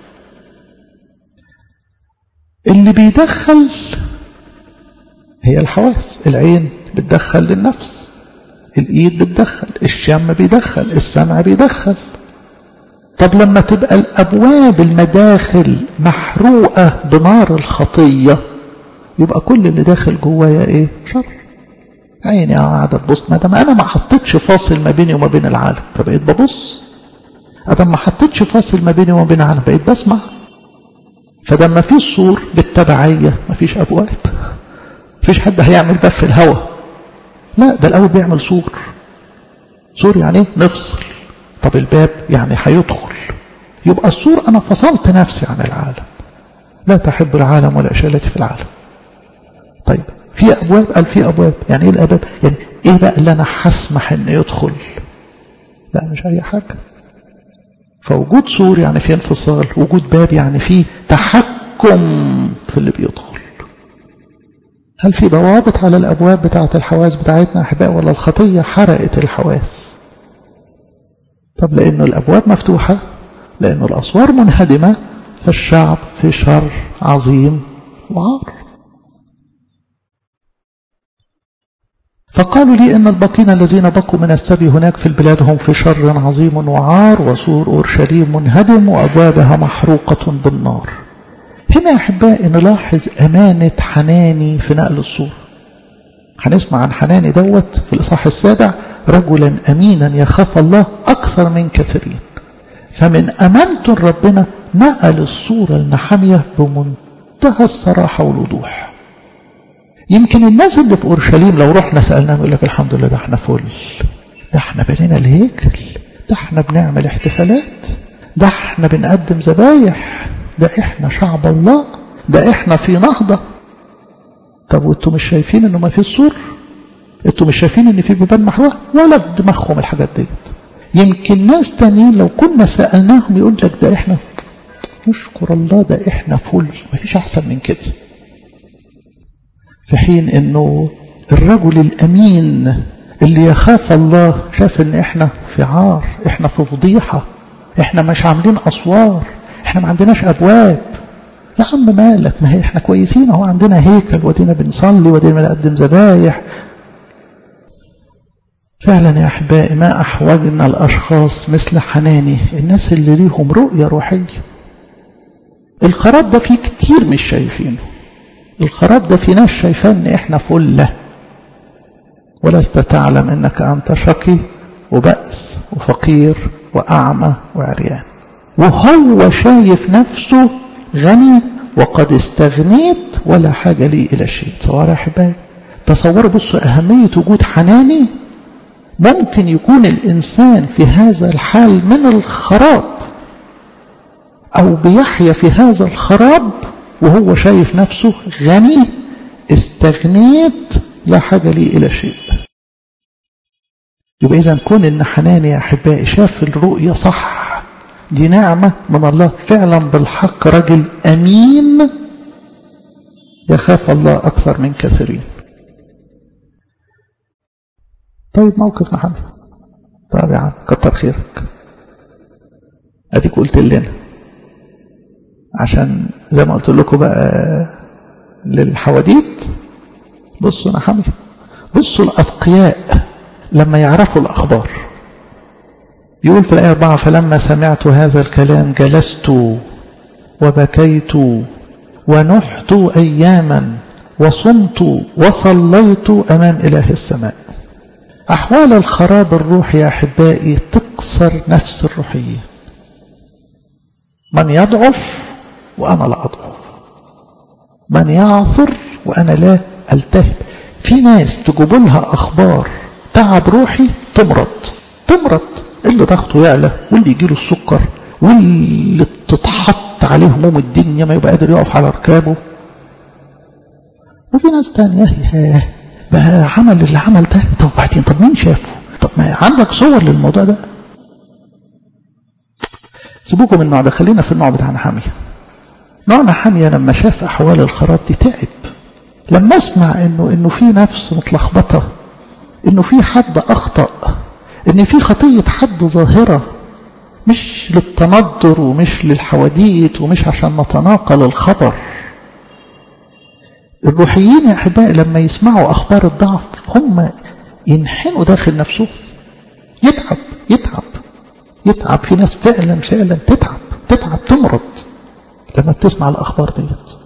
اللي بيدخل هي الحواس العين بتدخل للنفس الإيد بتدخل الشم بيدخل السمع بيدخل طب لما تبقى الأبواب المداخل محروقة بنار الخطية يبقى كل اللي داخل جوايا ايه شر عيني قاعدة تبص ما دام انا ما حطيتش فاصل ما بيني وما بين العالم فبقيت ببص ادم ما حطيتش فاصل ما بيني وما بين العالم بقيت بسمع فده ما فيش سور بالتبعية ما فيش ابواب فيش حد هيعمل باب في الهواء لا ده الاول بيعمل سور سور يعني ايه نفصل طب الباب يعني هيدخل يبقى السور انا فصلت نفسي عن العالم لا تحب العالم ولا اشياء التي في العالم طيب في ابواب قال في ابواب يعني ايه الابواب يعني ايه بقى اللي انا هسمح ان يدخل لا مش اي حاجه فوجود سور يعني في انفصال وجود باب يعني في تحكم في اللي بيدخل هل في ضوابط على الابواب بتاعه الحواس بتاعتنا احباء ولا الخطيه حرقت الحواس طب لانه الابواب مفتوحه لانه الاسوار منهدمه فالشعب في شر عظيم وعار فقالوا لي إن الباقين الذين بقوا من السبي هناك في البلاد هم في شر عظيم وعار وسور أورشليم منهدم وأبوابها محروقة بالنار هنا يا أحبائي نلاحظ أمانة حناني في نقل الصورة هنسمع عن حناني دوت في الإصحاح السابع رجلا أمينا يخاف الله أكثر من كثيرين فمن أمانته ربنا نقل الصورة لنحمية بمنتهى الصراحة والوضوح يمكن الناس اللي في أورشليم لو رحنا سألناهم يقول لك الحمد لله ده احنا فل ده احنا بنينا الهيكل ده احنا بنعمل احتفالات ده احنا بنقدم ذبايح ده احنا شعب الله ده احنا في نهضة طب وانتوا مش شايفين انه ما في سور انتوا مش شايفين ان في بيبان محروقة ولا في دماغهم الحاجات ديت يمكن ناس تانيين لو كنا سألناهم يقول لك ده احنا نشكر الله ده احنا فل مفيش احسن من كده في حين انه الرجل الامين اللي يخاف الله شاف ان احنا في عار احنا في فضيحة احنا مش عاملين اسوار احنا ما عندناش ابواب يا عم مالك ما هي احنا كويسين اهو عندنا هيكل ودينا بنصلي ودينا بنقدم ذبايح فعلا يا احبائي ما احوجنا الاشخاص مثل حناني الناس اللي ليهم رؤية روحية الخراب ده فيه كتير مش شايفينه الخراب ده في ناس شايفاه ان احنا فله ولست تعلم انك انت شقي وبأس وفقير واعمى وعريان وهو شايف نفسه غني وقد استغنيت ولا حاجة لي إلى شيء تصور يا أحبائي تصوروا بصوا أهمية وجود حناني ممكن يكون الإنسان في هذا الحال من الخراب أو بيحيا في هذا الخراب وهو شايف نفسه غني استغنيت لا حاجة لي إلى شيء يبقى إذا كون إن حناني يا أحبائي شاف الرؤية صح دي نعمة من الله فعلا بالحق رجل أمين يخاف الله أكثر من كثيرين طيب موقف محمد طب يا عم كتر خيرك اديك قلت لنا عشان زي ما قلت لكم بقى للحواديت بصوا انا حامي بصوا الاتقياء لما يعرفوا الاخبار يقول في الايه 4 فلما سمعت هذا الكلام جلست وبكيت ونحت اياما وصمت وصليت امام اله السماء احوال الخراب الروحي يا احبائي تكسر نفس الروحيه من يضعف وأنا لا أضعف من يعثر وأنا لا ألتهب في ناس تجيب لها أخبار تعب روحي تمرض تمرض اللي ضغطه يعلى واللي يجيله السكر واللي تتحط عليه هموم الدنيا ما يبقى قادر يقف على ركابه وفي ناس تانية ياه بقى عمل اللي عمل ده طب بعدين طب مين شافه طب ما عندك صور للموضوع ده سيبوكم من النوع ده خلينا في النوع بتاع نحامية نوع نحامية لما شاف أحوال الخراب دي تعب لما اسمع انه انه في نفس متلخبطة انه في حد اخطأ ان في خطية حد ظاهرة مش للتندر ومش للحواديت ومش عشان نتناقل الخبر الروحيين يا احبائي لما يسمعوا اخبار الضعف هم ينحنوا داخل نفسهم يتعب يتعب يتعب في ناس فعلا فعلا تتعب تتعب تمرض لما بتسمع الأخبار ديت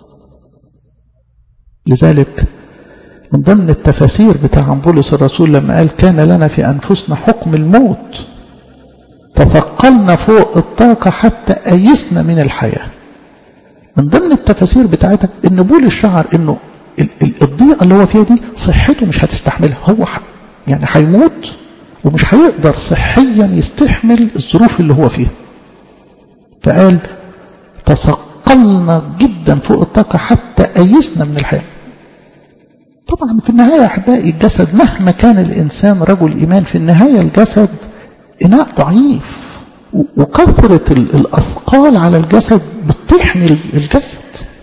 لذلك من ضمن التفاسير بتاع بولس الرسول لما قال كان لنا في أنفسنا حكم الموت تثقلنا فوق الطاقة حتى أيسنا من الحياة من ضمن التفاسير بتاعتك ان بولس شعر انه الضيقة اللي هو فيها دي صحته مش هتستحملها هو يعني هيموت ومش هيقدر صحيا يستحمل الظروف اللي هو فيها فقال تثقلنا جدا فوق الطاقة حتى أيسنا من الحياة طبعا في النهاية يا أحبائي الجسد مهما كان الإنسان رجل إيمان في النهاية الجسد إناء ضعيف وكثرة الأثقال على الجسد بتحمي الجسد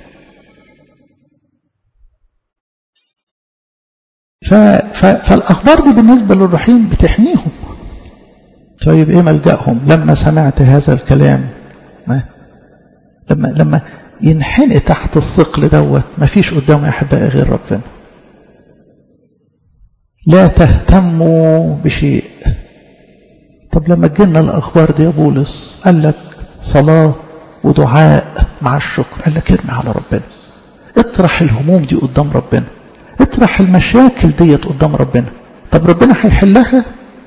فالأخبار دي بالنسبة للروحيين بتحميهم طيب إيه ملجأهم لما سمعت هذا الكلام ما لما لما ينحني تحت الثقل دوت ما فيش قدامه يا أحبائي غير ربنا لا تهتموا بشيء طب لما تجينا الأخبار دي يا بولس قال لك صلاة ودعاء مع الشكر قال لك ارمي على ربنا اطرح الهموم دي قدام ربنا اطرح المشاكل ديت قدام ربنا طب ربنا هيحلها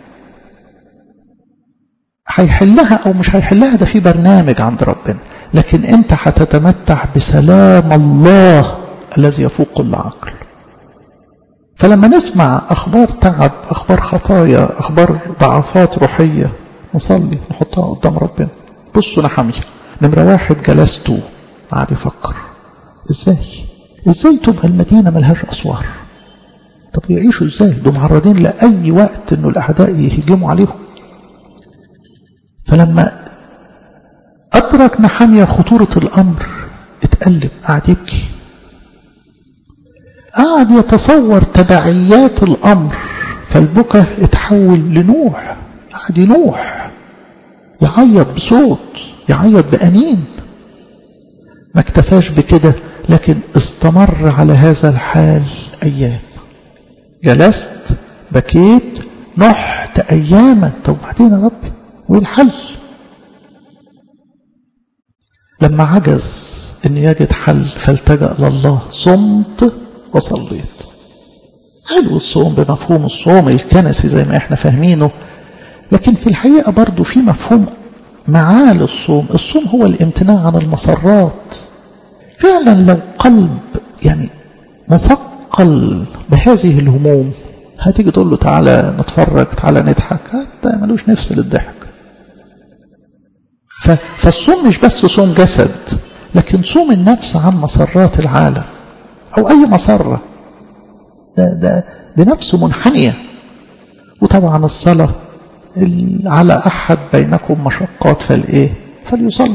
هيحلها او مش هيحلها ده في برنامج عند ربنا لكن انت هتتمتع بسلام الله الذي يفوق كل عقل فلما نسمع اخبار تعب اخبار خطايا اخبار ضعفات روحيه نصلي نحطها قدام ربنا بصوا نحمي نمره واحد جلست قعد يفكر ازاي ازاي تبقى المدينة ملهاش أسوار طب يعيشوا ازاي دول معرضين لأي وقت انه الأعداء يهجموا عليهم فلما أدرك نحمية خطورة الأمر اتقلب قعد يبكي قعد يتصور تبعيات الأمر فالبكى اتحول لنوح قعد ينوح يعيط بصوت يعيط بأنين ما اكتفاش بكده لكن استمر على هذا الحال أيام جلست بكيت نحت أياما طب بعدين يا ربي وإيه الحل لما عجز أن يجد حل فالتجأ لله صمت وصليت حلو الصوم بمفهوم الصوم الكنسي زي ما احنا فاهمينه لكن في الحقيقة برضو في مفهوم معاه الصوم الصوم هو الامتناع عن المسرات فعلا لو قلب يعني مثقل بهذه الهموم هتيجي تقول له تعالى نتفرج تعالى نضحك حتى ملوش نفس للضحك فالصوم مش بس صوم جسد لكن صوم النفس عن مسرات العالم أو أي مسرة ده, ده, ده نفسه منحنية وطبعا الصلاة على أحد بينكم مشقات فالإيه فليصلي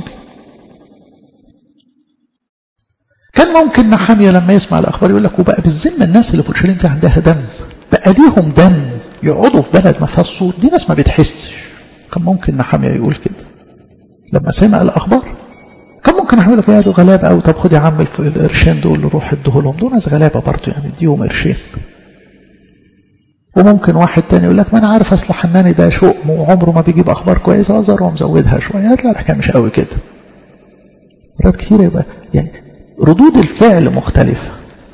كان ممكن نحامية لما يسمع الأخبار يقول لك وبقى بالذمة الناس اللي في اورشليم دي عندها دم بقى ليهم دم يقعدوا في بلد ما فيهاش صوت دي ناس ما بتحسش كان ممكن نحامية يقول كده لما سمع الأخبار كان ممكن أحمل لك يا دول غلابة أو طب خد يا عم القرشين دول روح اديهولهم دول ناس غلابة برضه يعني اديهم قرشين وممكن واحد تاني يقول لك ما انا عارف اصل حناني ده شؤم وعمره ما بيجيب اخبار كويسه ازر ومزودها شويه هتلاقي الحكايه مش قوي كده مرات كتير يبقى يعني ردود الفعل مختلفه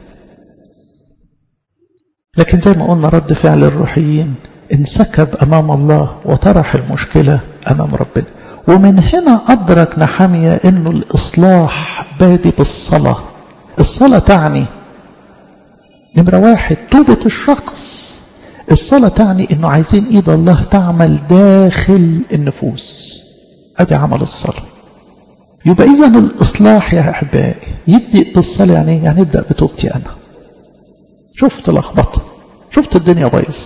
لكن زي ما قلنا رد فعل الروحيين انسكب امام الله وطرح المشكله امام ربنا ومن هنا ادرك نحمية انه الاصلاح بادي بالصلاه الصلاه تعني نمره واحد توبه الشخص الصلاة تعني انه عايزين ايد الله تعمل داخل النفوس ادي عمل الصلاة يبقى اذا الاصلاح يا احبائي يبدأ بالصلاة يعني يعني يبدأ بتوبتي انا شفت لخبطة شفت الدنيا بايظ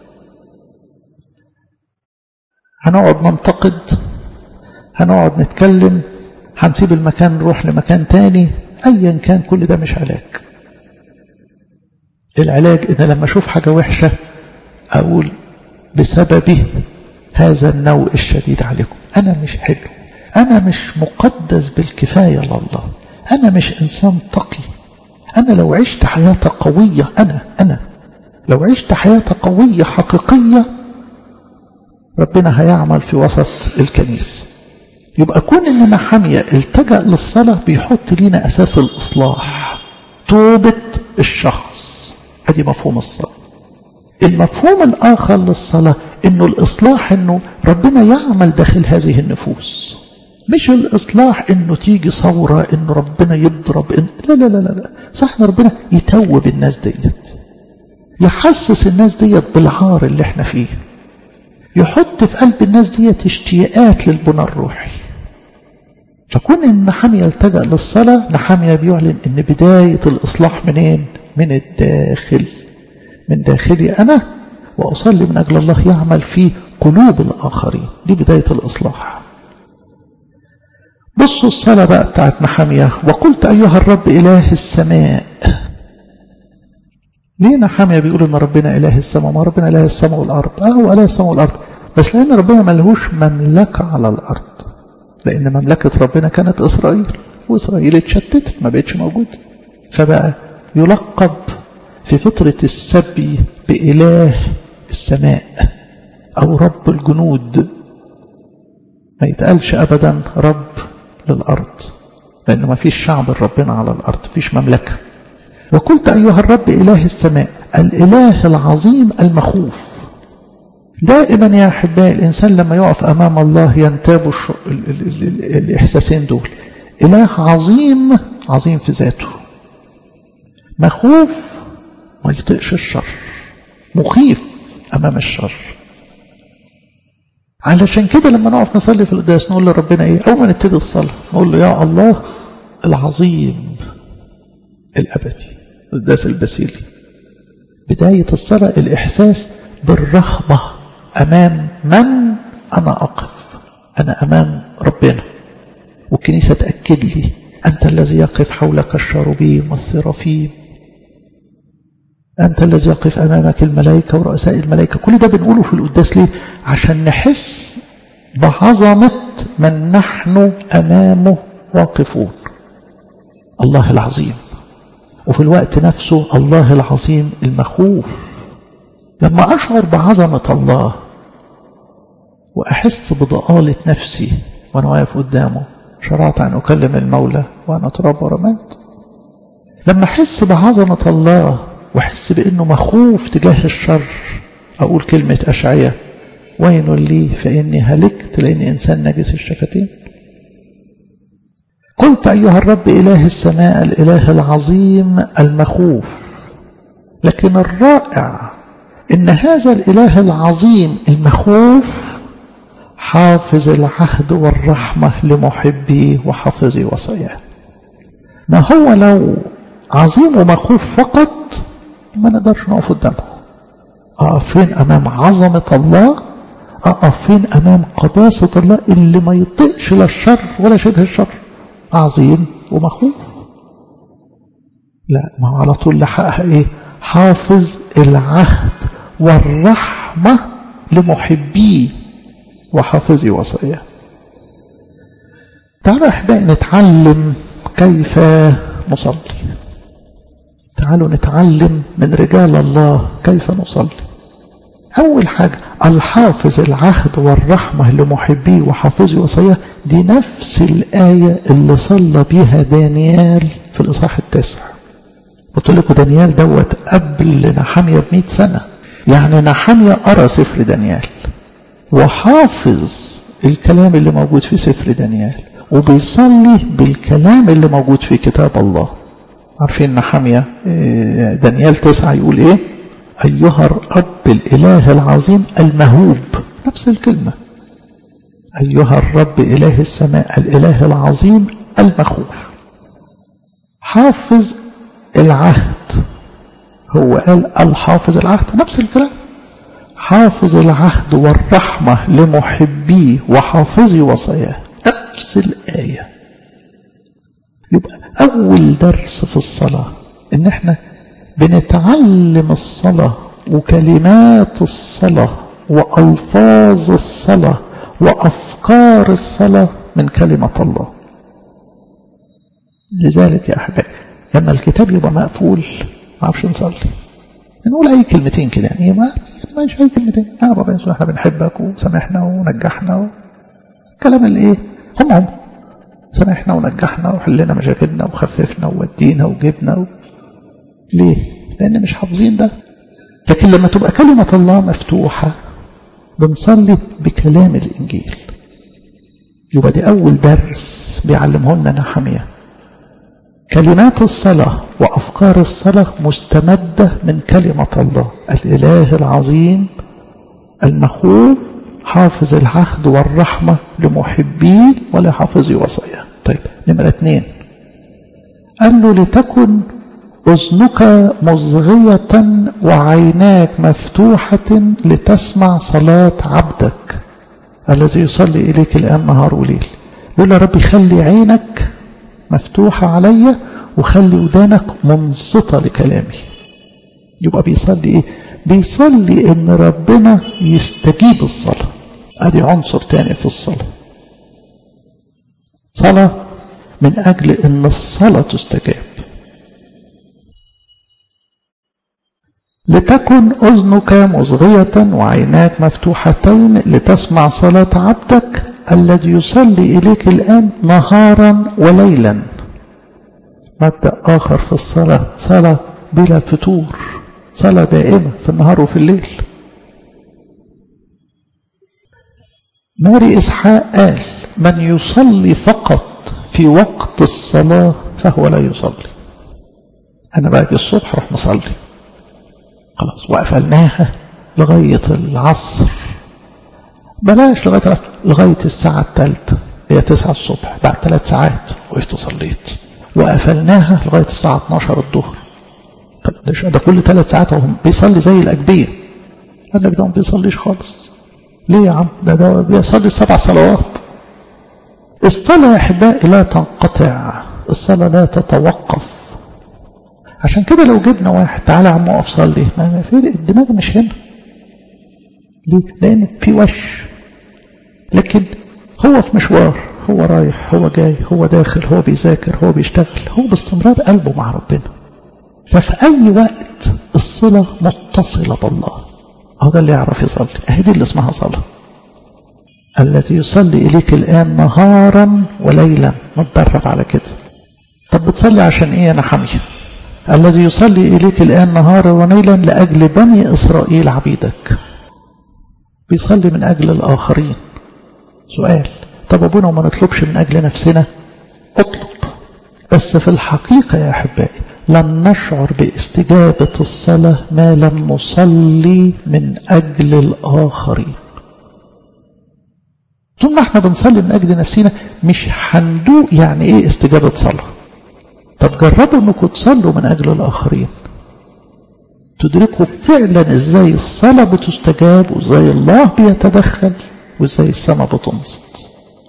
هنقعد ننتقد هنقعد نتكلم هنسيب المكان نروح لمكان تاني ايا كان كل ده مش علاج العلاج ان لما اشوف حاجة وحشة أقول بسببه هذا النوء الشديد عليكم أنا مش حلو أنا مش مقدس بالكفاية لله أنا مش إنسان تقي أنا لو عشت حياة قوية أنا أنا لو عشت حياة قوية حقيقية ربنا هيعمل في وسط الكنيسة يبقى كون إننا حامية التجأ للصلاة بيحط لينا أساس الإصلاح توبة الشخص ادي مفهوم الصلاة المفهوم الآخر للصلاة انه الإصلاح انه ربنا يعمل داخل هذه النفوس مش الإصلاح انه تيجي ثورة انه ربنا يضرب إن... لا لا لا لا صح ربنا يتوب الناس ديت يحسس الناس ديت بالعار اللي احنا فيه يحط في قلب الناس ديت اشتياقات للبنى الروحي فكون ان نحامية يلتجأ للصلاة نحامية بيعلن ان بداية الإصلاح منين من الداخل من داخلي أنا وأصلي من أجل الله يعمل في قلوب الآخرين دي بداية الإصلاح بصوا الصلاة بقى بتاعت نحامية وقلت أيها الرب إله السماء ليه نحامية بيقول إن ربنا إله السماء ما ربنا إله السماء والأرض آه هو إله السماء والأرض بس لأن ربنا ملهوش مملكة على الأرض لأن مملكة ربنا كانت إسرائيل وإسرائيل اتشتتت ما بقتش موجودة فبقى يلقب في فترة السبي بإله السماء أو رب الجنود ما يتقالش أبدا رب للأرض لأنه ما فيش شعب ربنا على الأرض فيش مملكة وقلت أيها الرب إله السماء الإله العظيم المخوف دائما يا أحبائي الإنسان لما يقف أمام الله ينتاب الش... ال... ال... ال... الإحساسين دول إله عظيم عظيم في ذاته مخوف ما يطيقش الشر مخيف أمام الشر علشان كده لما نقف نصلي في القداس نقول لربنا ايه اول ما نبتدي الصلاه نقول له يا الله العظيم الابدي القداس البسيلي بدايه الصلاه الاحساس بالرهبه امام من انا اقف انا امام ربنا والكنيسه تاكد لي انت الذي يقف حولك الشاروبيم والسرافيم أنت الذي يقف أمامك الملائكة ورؤساء الملائكة كل ده بنقوله في القداس ليه عشان نحس بعظمة من نحن أمامه واقفون الله العظيم وفي الوقت نفسه الله العظيم المخوف لما أشعر بعظمة الله وأحس بضآلة نفسي وأنا واقف قدامه شرعت أن أكلم المولى وأنا تراب ورمات لما أحس بعظمة الله واحس بانه مخوف تجاه الشر اقول كلمة اشعية وين لي فاني هلكت لاني انسان نجس الشفتين قلت ايها الرب اله السماء الاله العظيم المخوف لكن الرائع ان هذا الاله العظيم المخوف حافظ العهد والرحمة لمحبيه وحافظي وصاياه ما هو لو عظيم ومخوف فقط ما نقدرش نقف قدامه أقف فين أمام عظمة الله أقف فين أمام قداسة الله اللي ما يطيقش لا الشر ولا شبه الشر عظيم ومخوف لا ما هو على طول لحقها إيه حافظ العهد والرحمة لمحبيه وحافظي وصاياه تعالوا أحبائي نتعلم كيف نصلي تعالوا نتعلم من رجال الله كيف نصلي أول حاجة الحافظ العهد والرحمة لمحبيه وحافظي وصاياه دي نفس الآية اللي صلى بيها دانيال في الإصحاح التاسع قلت لكم دانيال دوت قبل نحامية بمئة سنة يعني نحامية قرأ سفر دانيال وحافظ الكلام اللي موجود في سفر دانيال وبيصلي بالكلام اللي موجود في كتاب الله عارفين نحامية دانيال تسعة يقول ايه أيها الرب الإله العظيم المهوب نفس الكلمة أيها الرب إله السماء الإله العظيم المخوف حافظ العهد هو قال الحافظ العهد نفس الكلام حافظ العهد والرحمة لمحبيه وحافظي وصاياه نفس الآية يبقى أول درس في الصلاة إن احنا بنتعلم الصلاة وكلمات الصلاة وألفاظ الصلاة وأفكار الصلاة من كلمة الله لذلك يا أحبائي لما الكتاب يبقى مقفول ما عرفش نصلي نقول أي كلمتين كده يعني ما مش أي كلمتين يا رب يسوع احنا بنحبك وسامحنا ونجحنا و... الكلام اللي إيه هم هم سامحنا ونجحنا وحلنا مشاكلنا وخففنا وودينا وجبنا و... ليه؟ لأن مش حافظين ده لكن لما تبقى كلمة الله مفتوحة بنصلي بكلام الإنجيل يبقى دي أول درس بيعلمه لنا نحمية كلمات الصلاة وأفكار الصلاة مستمدة من كلمة الله الإله العظيم المخوف حافظ العهد والرحمة لمحبيه ولحافظي وصاياه طيب نمرة اثنين قال له لتكن أذنك مصغية وعيناك مفتوحة لتسمع صلاة عبدك الذي يصلي إليك الآن نهار وليل يقول يا ربي خلي عينك مفتوحة عليا وخلي ودانك منصتة لكلامي يبقى بيصلي إيه بيصلي إن ربنا يستجيب الصلاة أدي عنصر تاني في الصلاة صلاة من أجل إن الصلاة تستجاب لتكن أذنك مصغية وعيناك مفتوحتين لتسمع صلاة عبدك الذي يصلي إليك الآن نهارا وليلا مبدأ آخر في الصلاة صلاة بلا فتور صلاة دائمة في النهار وفي الليل ماري إسحاق قال من يصلي فقط في وقت الصلاة فهو لا يصلي أنا باجي الصبح روح مصلي خلاص وقفلناها لغاية العصر بلاش لغاية العصر لغاية الساعة الثالثة هي تسعة الصبح بعد ثلاث ساعات وقفت صليت وقفلناها لغاية الساعة 12 الظهر طب ده, ده كل ثلاث ساعات وهم بيصلي زي الأجبية قال لك ده ما بيصليش خالص ليه يا عم ده ده بيصلي سبع صلوات الصلاة يا أحبائي لا تنقطع الصلاة لا تتوقف عشان كده لو جبنا واحد تعالى يا عم اقف صلي ما في الدماغ مش هنا ليه؟ لأن في وش لكن هو في مشوار هو رايح هو جاي هو داخل هو بيذاكر هو بيشتغل هو باستمرار قلبه مع ربنا ففي أي وقت الصلة متصلة بالله هو ده اللي يعرف يصلي اهي دي اللي اسمها صلاة الذي يصلي إليك الآن نهارا وليلا نتدرب على كده طب بتصلي عشان ايه انا حامية الذي يصلي إليك الآن نهارا وليلا لأجل بني إسرائيل عبيدك بيصلي من أجل الآخرين سؤال طب أبونا وما نطلبش من أجل نفسنا اطلب بس في الحقيقة يا أحبائي لن نشعر باستجابة الصلاة ما لم نصلي من أجل الآخرين طول ما احنا بنصلي من أجل نفسنا مش هندوق يعني ايه استجابة صلاة طب جربوا انكم تصلوا من أجل الآخرين تدركوا فعلا ازاي الصلاة بتستجاب وازاي الله بيتدخل وازاي السماء بتنصت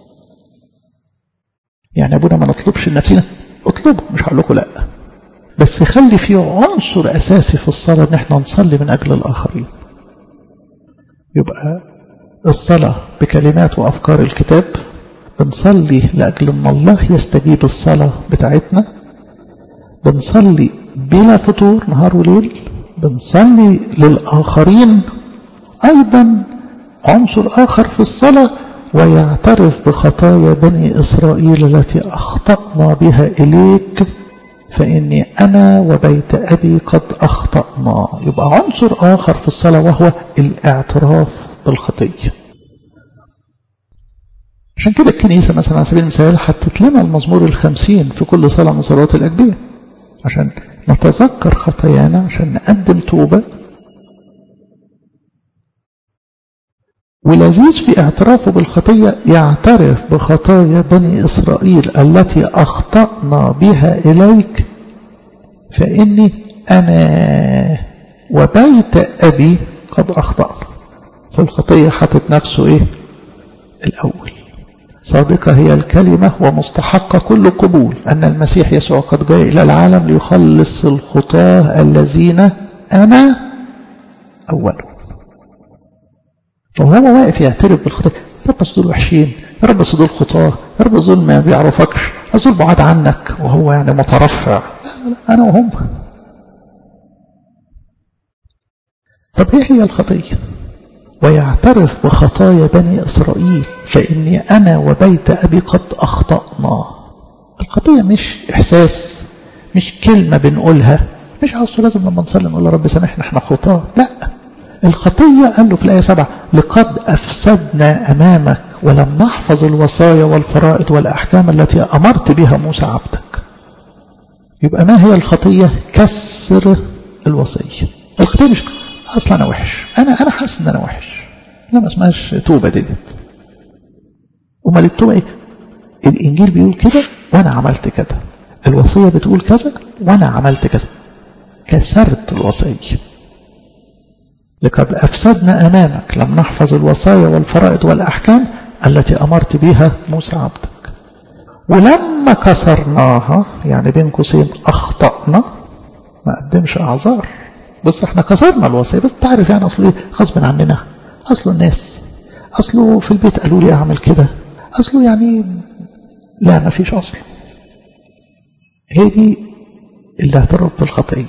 يعني ابونا ما نطلبش لنفسنا اطلبوا مش هقول لكم لا بس خلي في عنصر اساسي في الصلاة ان احنا نصلي من اجل الاخرين يبقى الصلاة بكلمات وأفكار الكتاب بنصلي لأجل أن الله يستجيب الصلاة بتاعتنا بنصلي بلا فطور نهار وليل بنصلي للآخرين أيضا عنصر آخر في الصلاة ويعترف بخطايا بني إسرائيل التي أخطأنا بها إليك فإني أنا وبيت أبي قد أخطأنا يبقى عنصر آخر في الصلاة وهو الاعتراف بالخطية عشان كده الكنيسة مثلا على سبيل المثال حطت لنا المزمور الخمسين في كل صلاة من صلوات الأجبية عشان نتذكر خطايانا عشان نقدم توبة ولذيذ في اعترافه بالخطية يعترف بخطايا بني إسرائيل التي أخطأنا بها إليك فإني أنا وبيت أبي قد أخطأنا في الخطية حاطط نفسه إيه الأول صادقة هي الكلمة ومستحقة كل قبول أن المسيح يسوع قد جاء إلى العالم ليخلص الخطاة الذين أنا أولهم فهو واقف يعترف بالخطايا يا رب بس دول وحشين يا رب بس دول خطاة يا رب دول ما بيعرفكش بس دول بعاد عنك وهو يعني مترفع أنا وهم طب ايه هي الخطية ويعترف بخطايا بني إسرائيل فإني أنا وبيت أبي قد أخطأنا الخطية مش إحساس مش كلمة بنقولها مش عاوز لازم لما نصلي نقول يا رب سامحنا احنا خطاة لا الخطية قال له في الآية سبعة لقد أفسدنا أمامك ولم نحفظ الوصايا والفرائض والأحكام التي أمرت بها موسى عبدك يبقى ما هي الخطية كسر الوصية الخطية مش أصلا أنا وحش أنا أنا حاسس إن أنا وحش لا ما اسمهاش توبة ديت أمال التوبة إيه الإنجيل بيقول كده وأنا عملت كده الوصية بتقول كذا وأنا عملت كذا كسرت الوصية لقد أفسدنا أمامك لم نحفظ الوصايا والفرائض والأحكام التي أمرت بها موسى عبدك ولما كسرناها يعني بين قوسين أخطأنا ما قدمش أعذار بص احنا كسرنا الوصية بس تعرف يعني أصله إيه غصب عننا أصله الناس أصله في البيت قالوا لي أعمل كده أصله يعني لا ما فيش أصل هي دي الاعتراف بالخطية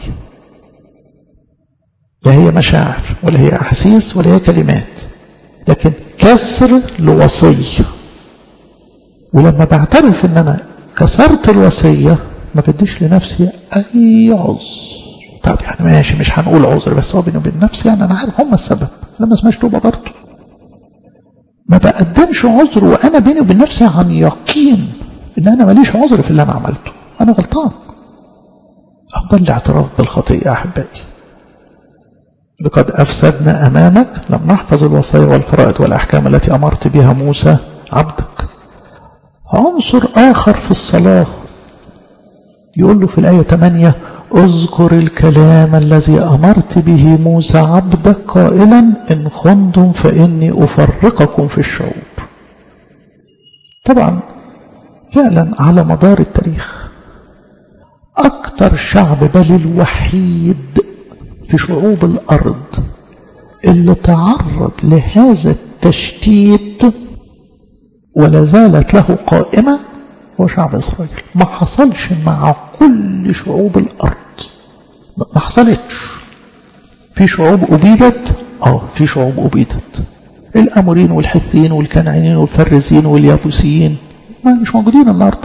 لا هي مشاعر ولا هي أحاسيس ولا هي كلمات لكن كسر لوصية ولما بعترف ان انا كسرت الوصية ما بديش لنفسي اي عذر طب يعني ماشي مش هنقول عذر بس هو بيني وبين نفسي يعني انا عارف هم السبب انا ما اسمهاش توبه برضه ما بقدمش عذر وانا بيني وبين نفسي عن يقين ان انا ماليش عذر في اللي انا عملته انا غلطان ده الاعتراف بالخطيئه يا احبائي لقد افسدنا امامك لم نحفظ الوصايا والفرائض والاحكام التي امرت بها موسى عبدك عنصر اخر في الصلاه يقول له في الايه 8 اذكر الكلام الذي أمرت به موسى عبدك قائلا إن خنتم فإني أفرقكم في الشعوب طبعا فعلا على مدار التاريخ أكثر شعب بل الوحيد في شعوب الأرض اللي تعرض لهذا التشتيت ولا زالت له قائمة هو شعب إسرائيل ما حصلش مع كل شعوب الأرض ما حصلتش في شعوب أبيدت اه في شعوب أبيدت الأمورين والحثيين والكنعانيين والفرزين واليابوسيين ما مش موجودين النهارده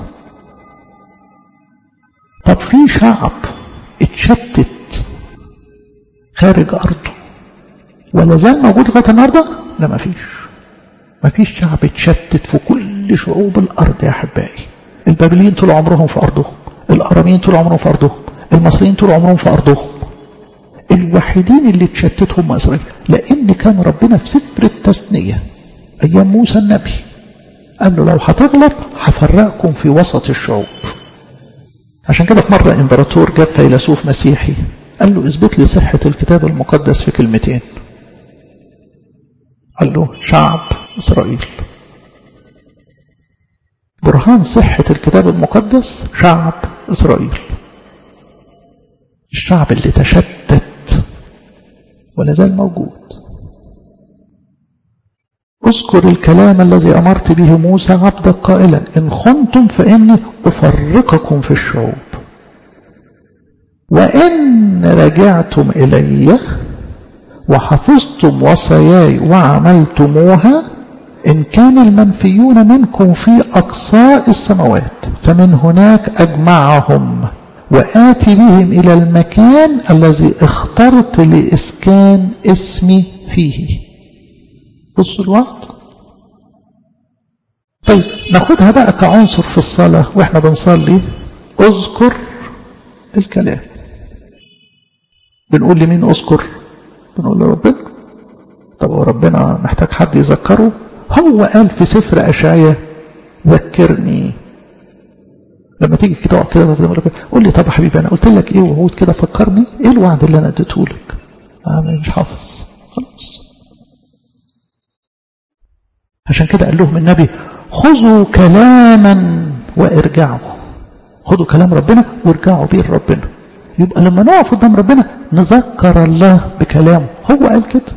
طب في شعب اتشتت خارج أرضه ولا زال موجود لغاية النهارده؟ لا ما فيش ما فيش شعب اتشتت في كل شعوب الأرض يا أحبائي البابليين طول عمرهم في أرضهم الأراميين طول عمرهم في أرضهم المصريين طول عمرهم في أرضهم الوحيدين اللي اتشتت هم إسرائيل لأن كان ربنا في سفر التثنية أيام موسى النبي قال له لو هتغلط هفرقكم في وسط الشعوب عشان كده في مرة إمبراطور جاب فيلسوف مسيحي قال له اثبت لي صحة الكتاب المقدس في كلمتين قال له شعب إسرائيل برهان صحة الكتاب المقدس شعب إسرائيل الشعب اللي تشتت ولا زال موجود اذكر الكلام الذي أمرت به موسى عبدك قائلا إن خنتم فإني أفرقكم في الشعوب وإن رجعتم إلي وحفظتم وصاياي وعملتموها إن كان المنفيون منكم في أقصاء السماوات فمن هناك أجمعهم وآتي بهم إلى المكان الذي اخترت لإسكان اسمي فيه بصوا الوقت طيب ناخدها بقى كعنصر في الصلاة واحنا بنصلي اذكر الكلام بنقول لمين اذكر بنقول لربنا طب هو ربنا محتاج حد يذكره هو قال في سفر أشعية ذكرني لما تيجي كده كده قول لي طب يا حبيبي انا قلت لك ايه وعود كده فكرني ايه الوعد اللي انا اديته لك آه مش حافظ خلاص عشان كده قال لهم النبي خذوا كلاما وارجعوا خذوا كلام ربنا وارجعوا بيه لربنا يبقى لما نقف قدام ربنا نذكر الله بكلامه هو قال كده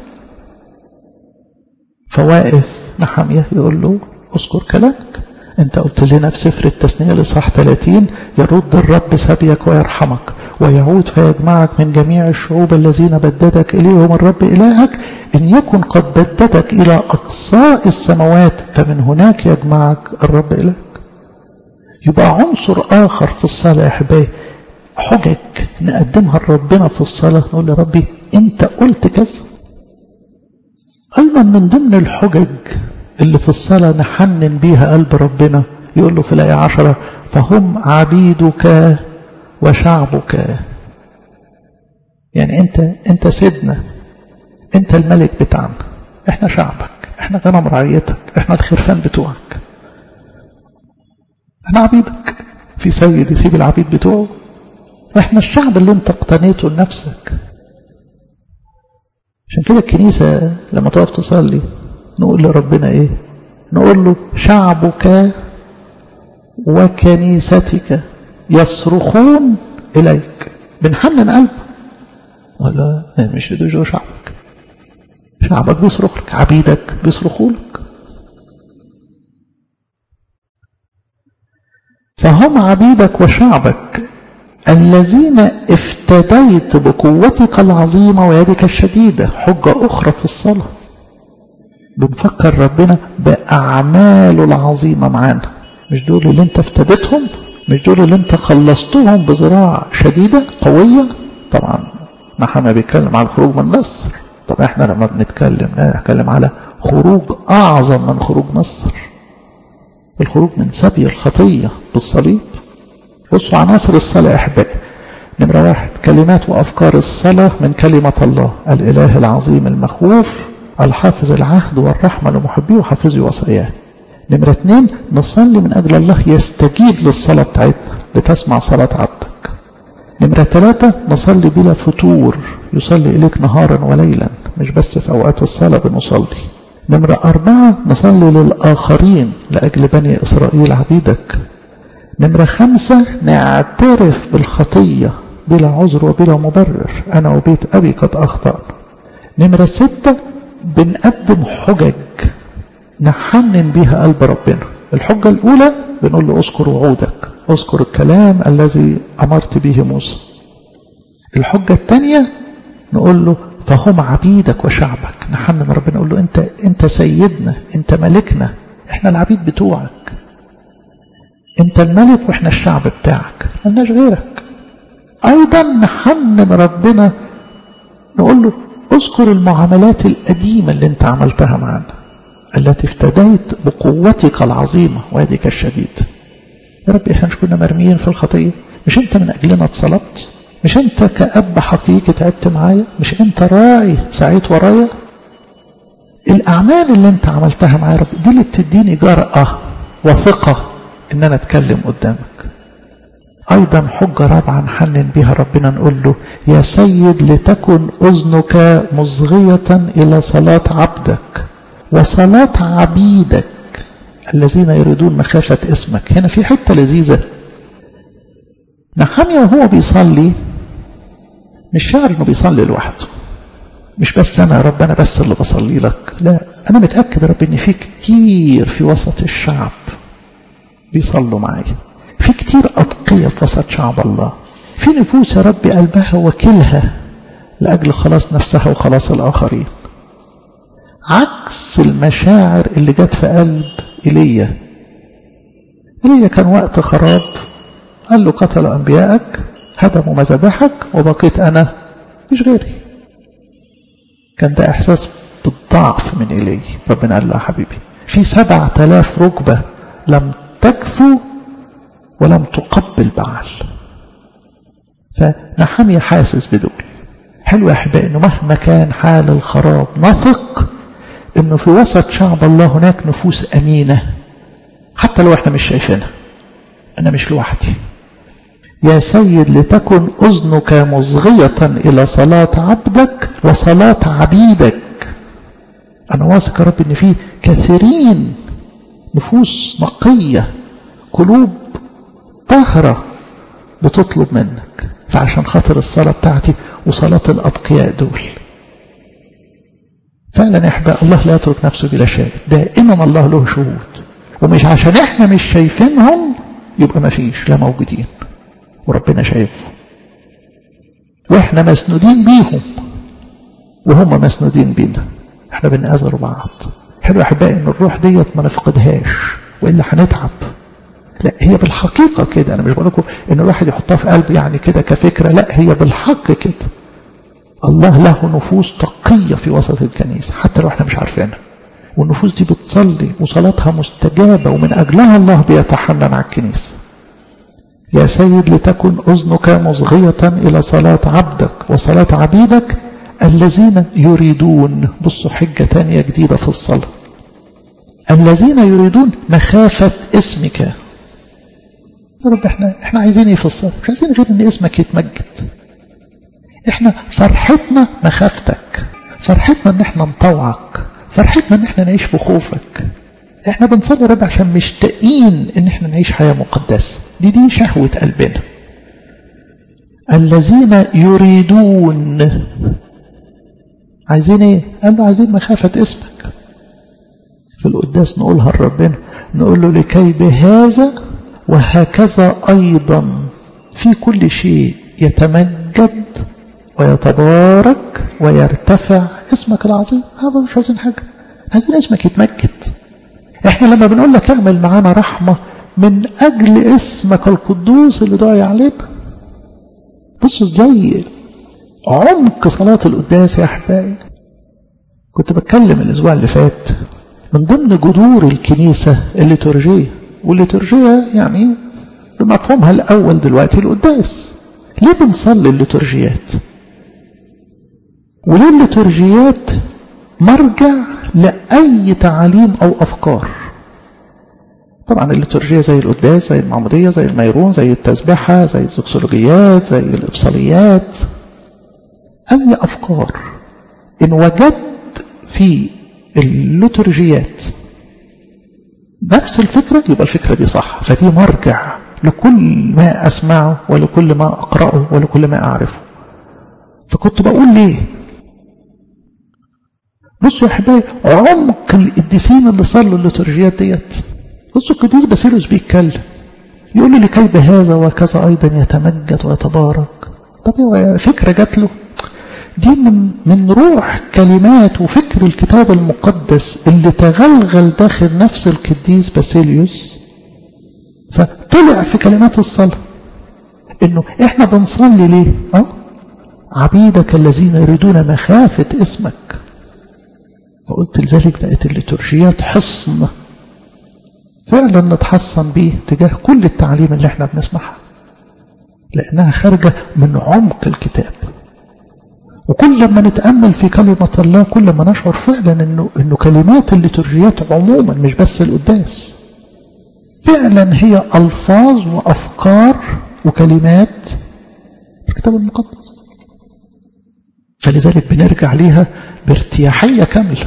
فواقف نحمية يقول له اذكر كلامك انت قلت لنا في سفر التثنية لصح 30 يرد الرب سبيك ويرحمك ويعود فيجمعك من جميع الشعوب الذين بددك إليهم الرب إلهك إن يكن قد بددك إلى أقصاء السماوات فمن هناك يجمعك الرب إليك يبقى عنصر آخر في الصلاة يا أحبائي حجج نقدمها لربنا في الصلاة نقول يا ربي أنت قلت كذا أيضا من ضمن الحجج اللي في الصلاة نحنن بيها قلب ربنا يقول له في الآية عشرة فهم عبيدك وشعبك يعني انت انت سيدنا انت الملك بتاعنا احنا شعبك احنا غنم رعيتك احنا الخرفان بتوعك احنا عبيدك في سيد يسيب العبيد بتوعه احنا الشعب اللي انت اقتنيته لنفسك عشان كده الكنيسة لما تقف تصلي نقول لربنا ايه نقول له شعبك وكنيستك يصرخون إليك بنحنن قلبه ولا مش جو شعبك شعبك بيصرخ لك عبيدك بيصرخوا لك فهم عبيدك وشعبك الذين افتديت بقوتك العظيمة ويدك الشديدة حجة أخرى في الصلاة بنفكر ربنا بأعماله العظيمة معانا مش دول اللي انت افتديتهم مش دول اللي انت خلصتهم بزراعة شديدة قوية طبعا محمد بيتكلم على الخروج من مصر طب احنا لما بنتكلم نتكلم على خروج اعظم من خروج مصر الخروج من سبي الخطية بالصليب بصوا عناصر الصلاة يا احبائي نمرة واحد كلمات وافكار الصلاة من كلمة الله الاله العظيم المخوف الحافظ العهد والرحمة لمحبيه وحافظي وصاياه نمرة اثنين نصلي من أجل الله يستجيب للصلاة بتاعتنا لتسمع صلاة عبدك نمرة ثلاثة نصلي بلا فتور يصلي إليك نهارا وليلا مش بس في أوقات الصلاة بنصلي نمرة أربعة نصلي للآخرين لأجل بني إسرائيل عبيدك نمرة خمسة نعترف بالخطية بلا عذر وبلا مبرر أنا وبيت أبي قد أخطأنا نمرة ستة بنقدم حجج نحنن بها قلب ربنا الحجة الأولى بنقول له اذكر وعودك اذكر الكلام الذي أمرت به موسى الحجة الثانية نقول له فهم عبيدك وشعبك نحنن ربنا نقول له انت انت سيدنا انت ملكنا احنا العبيد بتوعك انت الملك واحنا الشعب بتاعك ملناش غيرك ايضا نحنن ربنا نقول له اذكر المعاملات القديمة اللي انت عملتها معنا التي افتديت بقوتك العظيمة ويدك الشديد يا رب احنا مش كنا مرميين في الخطية مش انت من اجلنا اتصلبت مش انت كأب حقيقي تعبت معايا مش انت راعي سعيت ورايا الاعمال اللي انت عملتها معايا يا رب دي اللي بتديني جرأة وثقة ان انا اتكلم قدامك ايضا حجة رابعة نحنن بها ربنا نقول له يا سيد لتكن اذنك مصغية الى صلاة عبدك وصلاة عبيدك الذين يريدون مخافة اسمك هنا في حتة لذيذة نحمية وهو بيصلي مش شعر انه بيصلي لوحده مش بس أنا يا رب أنا بس اللي بصلي لك لا أنا متأكد يا رب إن في كتير في وسط الشعب بيصلوا معايا في كتير أتقية في وسط شعب الله في نفوس يا رب قلبها وكلها لأجل خلاص نفسها وخلاص الآخرين عكس المشاعر اللي جت في قلب إيليا إيليا كان وقت خراب قال له قتلوا أنبيائك هدموا مذابحك وبقيت أنا مش غيري كان ده إحساس بالضعف من إيليا ربنا قال له يا حبيبي في سبعة آلاف ركبة لم تكثو ولم تقبل بعل فنحمي حاسس بدول حلو يا أحبائي إنه مهما كان حال الخراب نثق إنه في وسط شعب الله هناك نفوس أمينة حتى لو إحنا مش شايفينها أنا مش لوحدي يا سيد لتكن أذنك مصغية إلى صلاة عبدك وصلاة عبيدك أنا واثق يا رب إن في كثيرين نفوس نقية قلوب طاهرة بتطلب منك فعشان خاطر الصلاة بتاعتي وصلاة الأتقياء دول فعلا احباء الله لا يترك نفسه بلا شاهد دائما الله له شهود ومش عشان احنا مش شايفينهم يبقى ما فيش لا موجودين وربنا شايف واحنا مسنودين بيهم وهم مسنودين بينا احنا بنأذر بعض حلو يا احبائي ان الروح ديت ما نفقدهاش والا هنتعب لا هي بالحقيقة كده أنا مش بقول لكم إن الواحد يحطها في قلبه يعني كده كفكرة لا هي بالحق كده الله له نفوس تقية في وسط الكنيسة حتى لو احنا مش عارفينها والنفوس دي بتصلي وصلاتها مستجابة ومن أجلها الله بيتحنن على الكنيسة يا سيد لتكن أذنك مصغية إلى صلاة عبدك وصلاة عبيدك الذين يريدون بصوا حجة تانية جديدة في الصلاة الذين يريدون مخافة اسمك يا رب احنا احنا عايزين ايه في الصلاة مش عايزين غير ان اسمك يتمجد احنا فرحتنا مخافتك فرحتنا ان احنا نطوعك فرحتنا ان احنا نعيش في خوفك احنا بنصلي رب عشان مشتاقين ان احنا نعيش حياة مقدسة دي دي شهوة قلبنا الذين يريدون عايزين ايه قال له عايزين مخافة اسمك في القداس نقولها لربنا نقول له لكي بهذا وهكذا أيضا في كل شيء يتمجد ويتبارك ويرتفع اسمك العظيم هذا مش عايزين حاجة عايزين اسمك يتمجد احنا لما بنقول لك اعمل معانا رحمة من أجل اسمك القدوس اللي ضايع علينا بصوا ازاي عمق صلاة القداس يا أحبائي كنت بتكلم الأسبوع اللي فات من ضمن جذور الكنيسة الليتورجية والليتورجية يعني بمفهومها الأول دلوقتي القداس ليه بنصلي الليتورجيات وليه الليتورجيات مرجع لأي تعاليم أو أفكار طبعا الليتورجية زي القداس زي المعمودية زي الميرون زي التسبحة زي الزوكسولوجيات زي الإبصاليات أي أفكار إن وجدت في الليتورجيات نفس الفكرة يبقى الفكرة دي صح فدي مرجع لكل ما أسمعه ولكل ما أقرأه ولكل ما أعرفه فكنت بقول ليه بصوا يا حبايبي عمق القديسين اللي صلوا الليتورجيات ديت بصوا القديس باسيلوس بيتكلم يقول لي لكي بهذا وكذا أيضا يتمجد ويتبارك طب فكرة جات له دي من, من روح كلمات وفكر الكتاب المقدس اللي تغلغل داخل نفس القديس باسيليوس فطلع في كلمات الصلاة انه احنا بنصلي ليه اه عبيدك الذين يريدون مخافة اسمك فقلت لذلك بقت الليتورجيات حصن فعلا نتحصن بيه تجاه كل التعليم اللي احنا بنسمعها لانها خارجة من عمق الكتاب وكل ما نتأمل في كلمة الله كل ما نشعر فعلا انه, إنه كلمات الليتورجيات عموما مش بس القداس فعلا هي ألفاظ وأفكار وكلمات في الكتاب المقدس فلذلك بنرجع ليها بارتياحية كاملة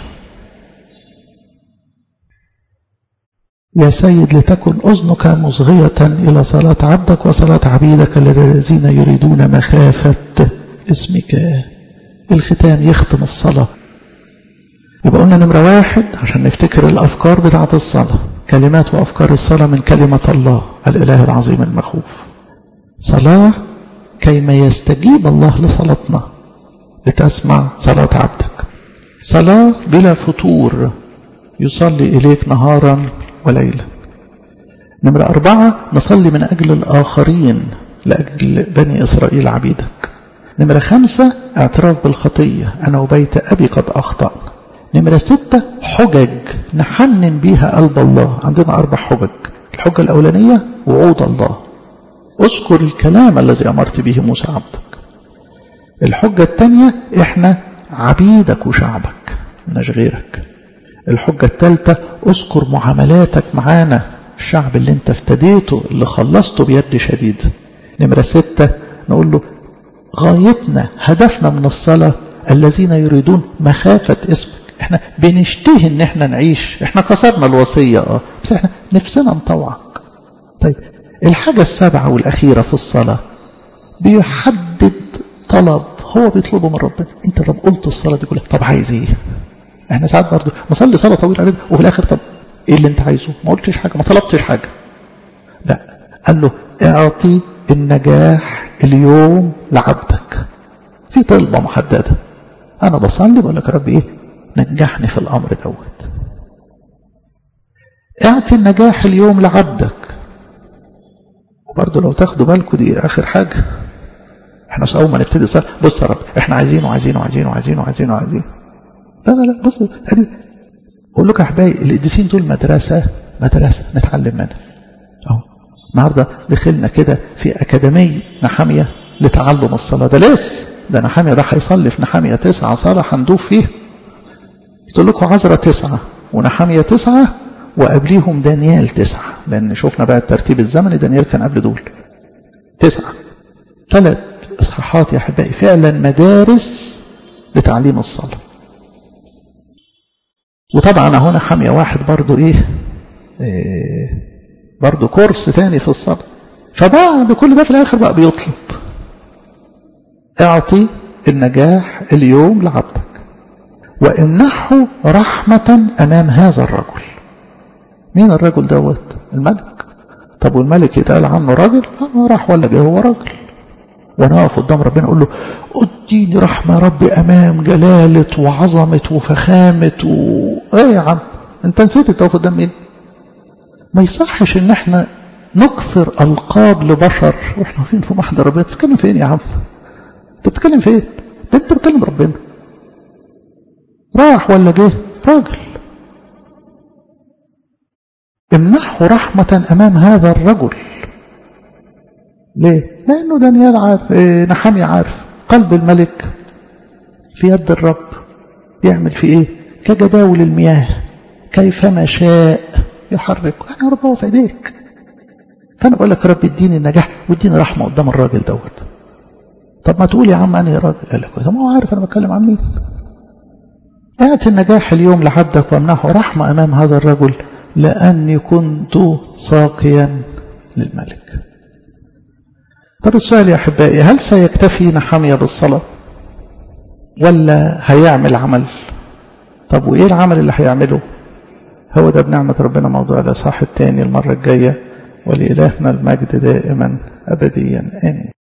يا سيد لتكن أذنك مصغية إلى صلاة عبدك وصلاة عبيدك الذين يريدون مخافة اسمك الختام يختم الصلاة يبقى قلنا نمرة واحد عشان نفتكر الأفكار بتاعة الصلاة كلمات وأفكار الصلاة من كلمة الله الإله العظيم المخوف صلاة كيما يستجيب الله لصلاتنا لتسمع صلاة عبدك صلاة بلا فتور يصلي إليك نهارا وليلا نمرة أربعة نصلي من أجل الآخرين لأجل بني إسرائيل عبيدك نمرة خمسة اعتراف بالخطية أنا وبيت أبي قد أخطأنا نمرة ستة حجج نحنن بيها قلب الله عندنا أربع حجج الحجة الأولانية وعود الله اذكر الكلام الذي أمرت به موسى عبدك الحجة الثانية احنا عبيدك وشعبك مناش غيرك الحجة الثالثة اذكر معاملاتك معانا الشعب اللي انت افتديته اللي خلصته بيد شديد نمرة ستة نقول له غايتنا هدفنا من الصلاة الذين يريدون مخافة اسمك احنا بنشتهي ان احنا نعيش احنا كسرنا الوصية اه بس احنا نفسنا نطوعك طيب الحاجة السابعة والأخيرة في الصلاة بيحدد طلب هو بيطلبه من ربنا انت طب قلت الصلاة دي كلها طب عايز ايه احنا ساعات برضه نصلي صلاة طويلة عليها وفي الاخر طب ايه اللي انت عايزه ما قلتش حاجة ما طلبتش حاجة لا قال له اعطي النجاح اليوم لعبدك في طلبة محددة انا بصلي بقول لك يا رب ايه نجحني في الامر دوت اعطي النجاح اليوم لعبدك وبرضه لو تاخدوا بالكم دي اخر حاجه احنا اول ما نبتدي صلاة بص يا رب احنا عايزين وعايزين وعايزين وعايزين وعايزين وعايزين لا لا لا بص ادي اقول لكم يا احبائي القديسين دول مدرسه مدرسه نتعلم منها اهو النهارده دخلنا كده في اكاديميه نحاميه لتعلم الصلاه ده لسه ده نحاميه ده هيصلي في نحاميه تسعه صلاه هندوب فيه قلت لكم عذرة تسعه ونحاميه تسعه وقبليهم دانيال تسعه لان شفنا بقى الترتيب الزمني دانيال كان قبل دول تسعه ثلاث اصحاحات يا احبائي فعلا مدارس لتعليم الصلاه وطبعا هنا حامية واحد برضو ايه, إيه برضو كورس تاني في الصلاة فبعد كل ده في الاخر بقى بيطلب اعطي النجاح اليوم لعبدك وامنحه رحمة امام هذا الرجل مين الرجل دوت الملك طب والملك يتقال عنه راجل اه راح ولا جه هو راجل وانا اقف قدام ربنا اقول له اديني رحمه يا رب امام جلاله وعظمه وفخامه و... ايه يا عم انت نسيت تقف قدام مين ما يصحش ان احنا نكثر القاب لبشر واحنا واقفين في محضر ربنا بتتكلم فين يا عم انت بتتكلم فين ده انت بتكلم ربنا راح ولا جه راجل امنحه رحمه امام هذا الرجل ليه؟ لأنه دانيال عارف إيه نحامي عارف قلب الملك في يد الرب يعمل في إيه؟ كجداول المياه كيفما شاء يحرك يعني رب هو في إيديك فأنا بقول لك يا رب اديني النجاح واديني رحمة قدام الراجل دوت طب ما تقول يا عم أنا راجل قال لك طب ما هو عارف أنا بتكلم عن مين اعطي النجاح اليوم لعبدك وامنحه رحمة أمام هذا الرجل لأني كنت ساقيا للملك طب السؤال يا أحبائي هل سيكتفي نحمية بالصلاة ولا هيعمل عمل طب وإيه العمل اللي هيعمله هو ده بنعمة ربنا موضوع الأصحاح الثاني المرة الجاية ولإلهنا المجد دائما أبديا آمين